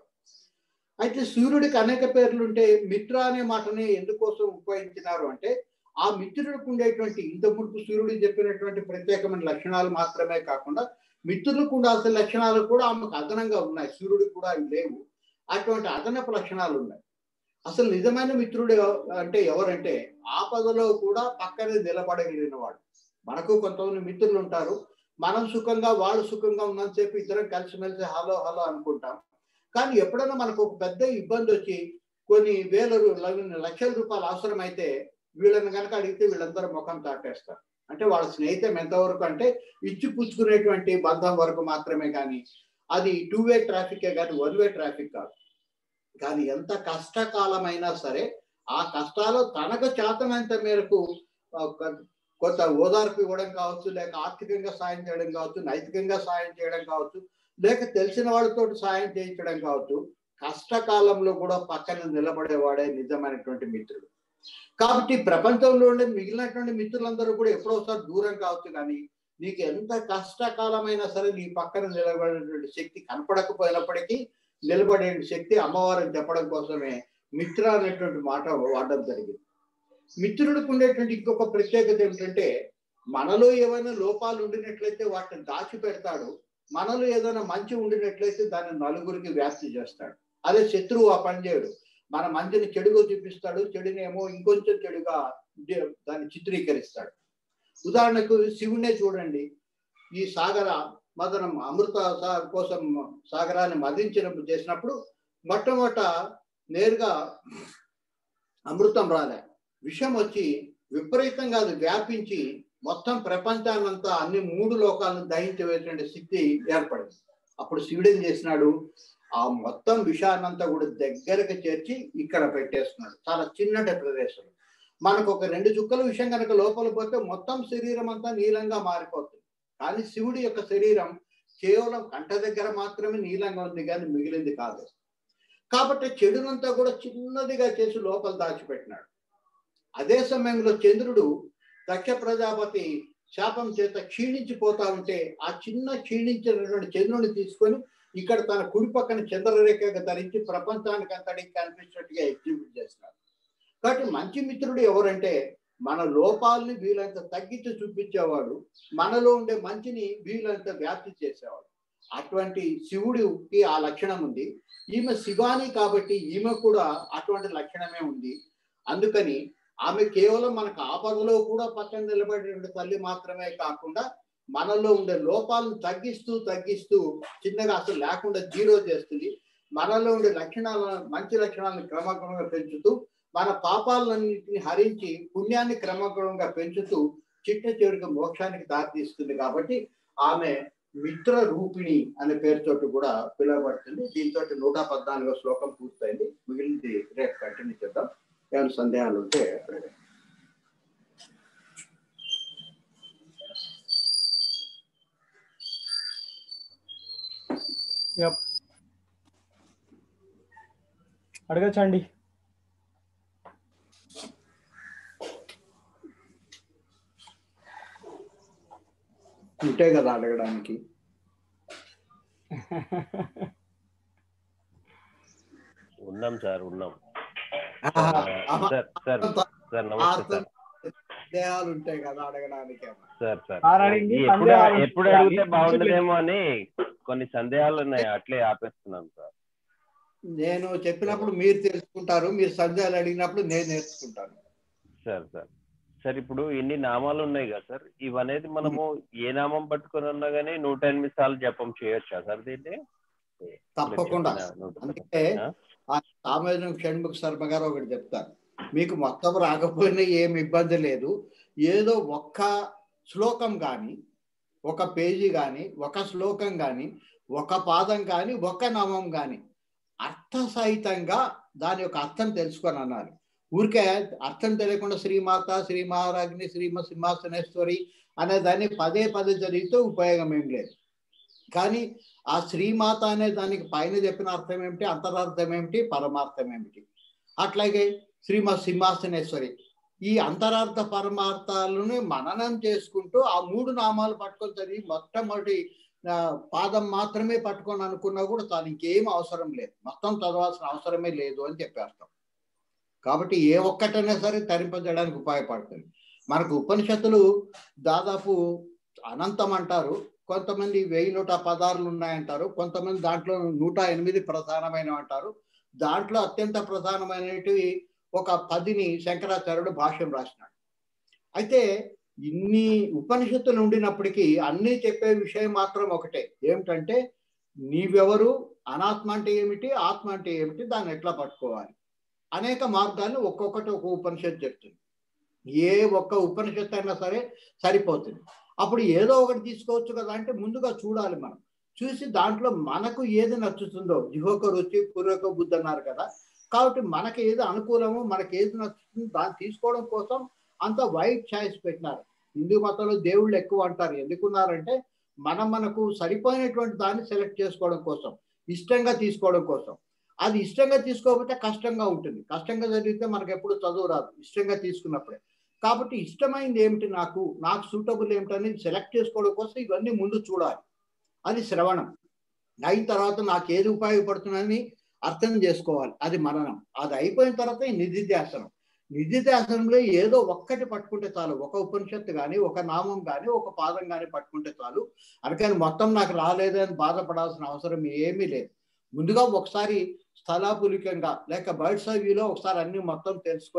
అయితే సూర్యుడికి అనేక పేర్లు ఉంటే మిత్ర అనే మాటని ఎందుకోసం ఉపయోగించినారు అంటే ఆ మిత్రుడికి ఉండేటువంటి ఇంత మునుపు సూర్యుడికి చెప్పినటువంటి ప్రత్యేకమైన లక్షణాలు మాత్రమే కాకుండా మిత్రులకు ఉండాల్సిన లక్షణాలు కూడా ఆమెకు అదనంగా ఉన్నాయి సూర్యుడికి కూడా అవి లేవు అటువంటి అదనపు లక్షణాలు ఉన్నాయి అసలు నిజమైన మిత్రుడు అంటే ఎవరంటే ఆపదలో కూడా పక్కనే నిలబడగలిగిన వాడు మనకు కొంతమంది మిత్రులు ఉంటారు మనం సుఖంగా వాళ్ళు సుఖంగా ఉన్నంతసేపు ఇద్దరం కలిసిమెలిసి హలో హలో అనుకుంటాం కానీ ఎప్పుడైనా మనకు ఒక పెద్ద ఇబ్బంది వచ్చి కొన్ని వేల లక్షల రూపాయలు అవసరమైతే వీళ్ళని కనుక అడిగితే వీళ్ళందరూ ముఖం తాటేస్తారు అంటే వాళ్ళ స్నేహితం ఎంతవరకు అంటే ఇచ్చి పుచ్చుకునేటువంటి బంధం వరకు మాత్రమే కానీ అది టూ వే ట్రాఫికే కానీ వన్ వే ట్రాఫిక్ కాదు కానీ ఎంత కష్టకాలమైనా సరే ఆ కష్టాలు తనకు చేతనంత మేరకు కొంత ఓదార్పు ఇవ్వడం కావచ్చు లేక ఆర్థికంగా సాయం చేయడం కావచ్చు నైతికంగా సాయం చేయడం కావచ్చు లేక తెలిసిన వాళ్ళతో సాయం చేయించడం కావచ్చు కష్టకాలంలో కూడా పక్కన నిలబడేవాడే నిజమైనటువంటి మిత్రుడు కాబట్టి ప్రపంచంలో ఉండే మిగిలినటువంటి మిత్రులందరూ కూడా ఎప్పుడోసారి దూరం కావచ్చు కానీ నీకు ఎంత కష్టకాలమైనా సరే నీ పక్కన నిలబడేటువంటి శక్తి కనపడకపోయినప్పటికీ నిలబడే శక్తి అమ్మవారిని చెప్పడం కోసమే మిత్ర అనేటువంటి మాట వాడడం జరిగింది మిత్రుడికి ఉండేటువంటి ఇంకొక ప్రత్యేకత ఏమిటంటే మనలో ఏమైనా లోపాలు ఉండినట్లయితే వాటిని దాచి పెడతాడు మనలో ఏదైనా మంచి ఉండినట్లయితే దాన్ని నలుగురికి వ్యాప్తి చేస్తాడు అదే శత్రువు ఆ పని చేయడు మన మంచిని చెడుగా చూపిస్తాడు చెడునేమో ఇంకొంచెం చెడుగా దే- దాన్ని చిత్రీకరిస్తాడు ఉదాహరణకు శివుణ్ణే చూడండి ఈ సాగర మదనం అమృత సా- కోసం సాగరాన్ని మదించినప్పుడు చేసినప్పుడు మొట్టమొదట నేరుగా అమృతం రాలే విషం వచ్చి విపరీతంగా అది వ్యాపించి మొత్తం ప్రపంచాన్నంతా అన్ని మూడు లోకాలను దహించి వేసేటువంటి స్థితి ఏర్పడింది అప్పుడు శివుడు ఏం చేసినాడు ఆ మొత్తం విషాన్నంతా కూడా దగ్గరకు చేర్చి ఇక్కడ పెట్టేస్తున్నాడు చాలా చిన్నటి ప్రదేశం మనకు ఒక రెండు చుక్కల విషయం కనుక లోపల పోతే మొత్తం శరీరం అంతా నీలంగా మారిపోతుంది కానీ శివుడి యొక్క శరీరం కేవలం కంట దగ్గర మాత్రమే నీలంగా ఉంది కానీ మిగిలింది కాదు కాబట్టి చెడునంతా కూడా చిన్నదిగా చేసి లోపల దాచిపెట్టినాడు అదే సమయంలో చంద్రుడు దక్ష ప్రజాపతి శాపం చేత క్షీణించిపోతా ఉంటే ఆ చిన్న క్షీణించినటువంటి చంద్రుని తీసుకొని ఇక్కడ తన కుడి పక్కన చంద్రరేఖగా ధరించి ప్రపంచానికి అంతటికి కనిపించినట్టుగా ఎగ్జిబిట్ చేస్తున్నాడు కాబట్టి మంచి మిత్రుడు ఎవరంటే మన లోపాలని వీలంత తగ్గించి చూపించేవాడు మనలో ఉండే మంచిని వీలంత వ్యాప్తి చేసేవాడు అటువంటి శివుడికి ఆ లక్షణం ఉంది ఈమె శివాని కాబట్టి ఈమె కూడా అటువంటి లక్షణమే ఉంది అందుకని ఆమె కేవలం మనకు ఆపదలో కూడా పక్కన నిలబడేటువంటి తల్లి మాత్రమే కాకుండా మనలో ఉండే లోపాలను తగ్గిస్తూ తగ్గిస్తూ చిన్నగా అసలు లేకుండా జీరో చేస్తుంది మనలో ఉండే లక్షణాల మంచి లక్షణాలను క్రమక్రమంగా పెంచుతూ మన పాపాలన్నింటిని హరించి పుణ్యాన్ని క్రమక్రమంగా పెంచుతూ చిట్ట చివరికి మోక్షానికి దారితీస్తుంది కాబట్టి ఆమె మిత్ర రూపిణి అనే పేరుతోటి కూడా పిలువబడుతుంది దీంతో నూట పద్నాలుగో శ్లోకం పూర్తయింది మిగిలింది రేపు కంటిన్యూ చేద్దాం ఏమైనా సందేహాలు ఉంటే అడగండి యప్ అడగచ్చండి ఉంటే కదా అడగడానికి ఉన్నాం సార్ ఉన్నాం ఆహా, ఆహా, సార్ సార్ సార్ నమస్తే సార్ సందేహాలు ఉంటాయి కదా అడగడానికి సార్ సార్ సార్ అడిగింది ఈ ఎప్పుడు సందేహాలు ఎప్పుడు ఉంటాయి. అడిగితే బాగుండదేమో అని కొన్ని సందేహాలు ఉన్నాయి అట్లే ఆపేస్తున్నాను సార్ నేను చెప్పినప్పుడు మీరు తెలుసుకుంటారు మీరు సందేహాలు అడిగినప్పుడు నేను నేర్చుకుంటాను సార్ సార్ సార్ ఇప్పుడు ఇన్ని నామాలు ఉన్నాయి కదా సార్ ఇవనేది మనము ఏ నామం పట్టుకొని ఉన్నా కానీ నూట ఎనిమిది సార్లు జపం చేయొచ్చా సార్ దీన్ని తప్పకుండా నూట- అందుకే ఆ? ఆ సామాజిక షణ్ముఖ శర్మ గారు ఒకటి చెప్తారు మీకు మొత్తం రాకపోయినా ఏం ఇబ్బంది లేదు ఏదో ఒక్క శ్లోకం కానీ ఒక పేజీ కానీ ఒక శ్లోకం కానీ ఒక పాదం కానీ ఒక నామం కానీ అర్థసహితంగా దాని యొక్క అర్థం తెలుసుకొని అన్నారు ఊరికే అర్థం తెలియకుండా శ్రీమాత శ్రీ మహారాజ్ని శ్రీమ సింహాసనేశ్వరి అనే దాన్ని పదే పదే జరిగితే ఉపయోగం ఏం లేదు కానీ ఆ శ్రీమాత అనే దానికి పైన చెప్పిన అర్థం ఏమిటి అంతరార్థం ఏమిటి పరమార్థం ఏమిటి అట్లాగే శ్రీమ సింహాసనేశ్వరి ఈ అంతరార్థ పరమార్థాలను మననం చేసుకుంటూ ఆ మూడు నామాలు పట్టుకొని చదివి మొట్టమొదటి ఆ, పాదం మాత్రమే పట్టుకొని అనుకున్నా కూడా తాను ఇంకేం అవసరం లేదు మొత్తం చదవాల్సిన అవసరమే లేదు అని చెప్పేస్తాం కాబట్టి ఏ ఒక్కటైనా సరే తరింపజేయడానికి ఉపయోగపడుతుంది మనకు ఉపనిషత్తులు దాదాపు అనంతం అంటారు కొంతమంది వెయ్యి నూట పదార్లు ఉన్నాయంటారు కొంతమంది దాంట్లో నూట ఎనిమిది ప్రధానమైనవి అంటారు దాంట్లో అత్యంత ప్రధానమైనవి ఒక పదిని శంకరాచార్యుడు భాష్యం రాసినాడు అయితే ఇన్ని ఉపనిషత్తులు ఉండినప్పటికీ అన్నీ చెప్పే విషయం మాత్రం ఒకటే ఏమిటంటే నీవెవరు అనాత్మ అంటే ఏమిటి ఆత్మ అంటే ఏమిటి దాన్ని ఎట్లా పట్టుకోవాలి అనేక మార్గాన్ని ఒక్కొక్కటి ఒక ఉపనిషత్తు చెప్తుంది ఏ ఒక్క ఉపనిషత్తు అయినా సరే సరిపోతుంది అప్పుడు ఏదో ఒకటి తీసుకోవచ్చు కదా అంటే ముందుగా చూడాలి మనం చూసి దాంట్లో మనకు ఏది నచ్చుతుందో జిహోక రుచి పూర్వక బుద్ధి అన్నారు కదా కాబట్టి మనకి ఏది అనుకూలమో మనకి ఏది నచ్చుతుందో దాన్ని తీసుకోవడం కోసం అంత వైట్ చాయిస్ పెట్టినారు హిందూ మతంలో దేవుళ్ళు ఎక్కువ అంటారు ఎందుకున్నారంటే మనం మనకు సరిపోయినటువంటి దాన్ని సెలెక్ట్ చేసుకోవడం కోసం ఇష్టంగా తీసుకోవడం కోసం అది ఇష్టంగా తీసుకోకపోతే కష్టంగా ఉంటుంది కష్టంగా జరిగితే మనకు ఎప్పుడు చదువు రాదు ఇష్టంగా తీసుకున్నప్పుడే కాబట్టి ఇష్టమైంది ఏమిటి నాకు నాకు సూటబుల్ ఏమిటని సెలెక్ట్ చేసుకోవడం కోసం ఇవన్నీ ముందు చూడాలి అది శ్రవణం అయిన తర్వాత నాకు ఏది ఉపయోగపడుతుందని అర్థం చేసుకోవాలి అది మననం అది అయిపోయిన తర్వాత ఈ నిధిధ్యాసనం నిధిధ్యాసనంలో ఏదో ఒక్కటి పట్టుకుంటే చాలు ఒక ఉపనిషత్తు కానీ ఒక నామం కానీ ఒక పాదం కానీ పట్టుకుంటే చాలు అందుకని మొత్తం నాకు రాలేదని బాధపడాల్సిన అవసరం ఏమీ లేదు ముందుగా ఒకసారి స్థలాపులికంగా లేక బర్డ్స్ వ్యూలో ఒకసారి అన్ని మొత్తం తెలుసుకొని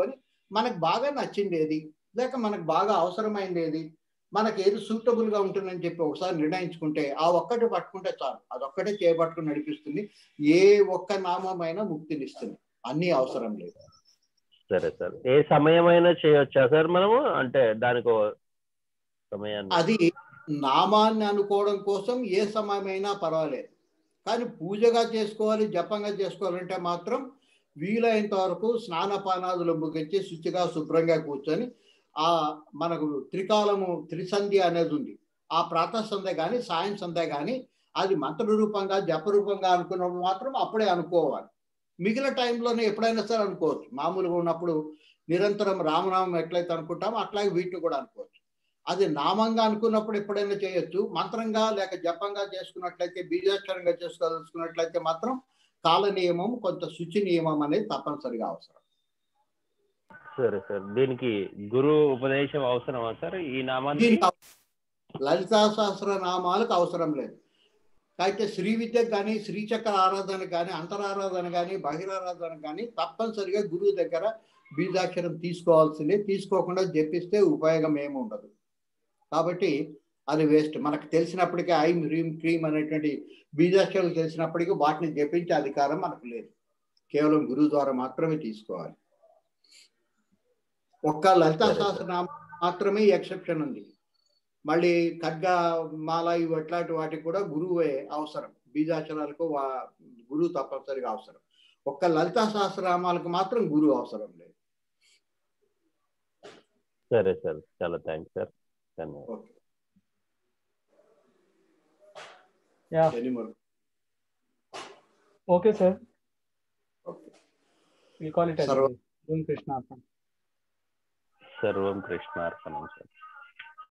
మనకు బాగా నచ్చింది ఏది లేక మనకు బాగా అవసరమైంది ఏది మనకి ఏది సూటబుల్ గా ఉంటుందని చెప్పి ఒకసారి నిర్ణయించుకుంటే ఆ ఒక్కటి పట్టుకుంటే చాలు అదొక్కటే చేపట్టుకుని నడిపిస్తుంది ఏ ఒక్క నామమైనా ముక్తినిస్తుంది అన్ని అవసరం లేదు సరే సార్ ఏ సమయమైనా చేయొచ్చా సార్ మనము అంటే దానికి ఓ సమయాన్ని అది నామాన్ని అనుకోవడం కోసం ఏ సమయమైనా పర్వాలేదు కానీ పూజగా చేసుకోవాలి జపంగా చేసుకోవాలంటే మాత్రం వీలైనంత వరకు స్నానపానాదులు ముగించి శుచిగా శుభ్రంగా కూర్చొని ఆ మనకు త్రికాలము త్రిసంధ్య అనేది ఉంది ఆ ప్రాతః సంధ్య కానీ సాయం సంధ్య కానీ అది మంత్ర రూపంగా జప రూపంగా అనుకున్నప్పుడు మాత్రం అప్పుడే అనుకోవాలి మిగిలిన టైంలోనే ఎప్పుడైనా సరే అనుకోవచ్చు మామూలుగా ఉన్నప్పుడు నిరంతరం రామనామం ఎట్లయితే అనుకుంటామో అట్లాగే వీటిని కూడా అనుకోవచ్చు అది నామంగా అనుకున్నప్పుడు ఎప్పుడైనా చేయొచ్చు మంత్రంగా లేక జపంగా చేసుకున్నట్లయితే బీజాక్షరంగా చేసుకోదలుచుకున్నట్లయితే మాత్రం కాల నియమం కొంత శుచి నియమం అనేది తప్పనిసరిగా అవసరం సరే సార్ దీనికి గురు ఉపదేశం అవసరమా సార్ ఈ నామానికి దీనికి అవ- లలితా సహస్ర నామాలకు అవసరం లేదు అయితే శ్రీ విద్యకు కానీ శ్రీచక్ర ఆరాధన కానీ అంతరారాధన కానీ బహిరారాధన కానీ తప్పనిసరిగా గురువు దగ్గర బీజాక్షరం తీసుకోవాల్సిందే తీసుకోకుండా జపిస్తే ఉపయోగం ఏమి ఉండదు కాబట్టి అది వేస్ట్ మనకు తెలిసినప్పటికీ ఐం హ్రీం క్రీమ్ అనేటువంటి బీజాక్షరాలు తెలిసినప్పటికీ వాటిని జపించే అధికారం మనకు లేదు కేవలం గురువు ద్వారా మాత్రమే తీసుకోవాలి ఒక్క లలితా సహస్రనామం మాత్రమే ఎక్సెప్షన్ ఉంది మళ్ళీ ఖడ్గ మాల ఇవి అట్లాంటి వాటికి కూడా గురువే అవసరం బీజాక్షరాలకు వా- గురువు తప్పనిసరిగా అవసరం ఒక్క లలితా సహస్రనామాలకు మాత్రం గురువు అవసరం లేదు సరే సార్ చాలా థ్యాంక్స్ సార్ ధన్యవాదాలు okay yeah any more okay sir okay will call it సర్వ- ఓం కృష్ణ సర్వం కృష్ణార్పణం సార్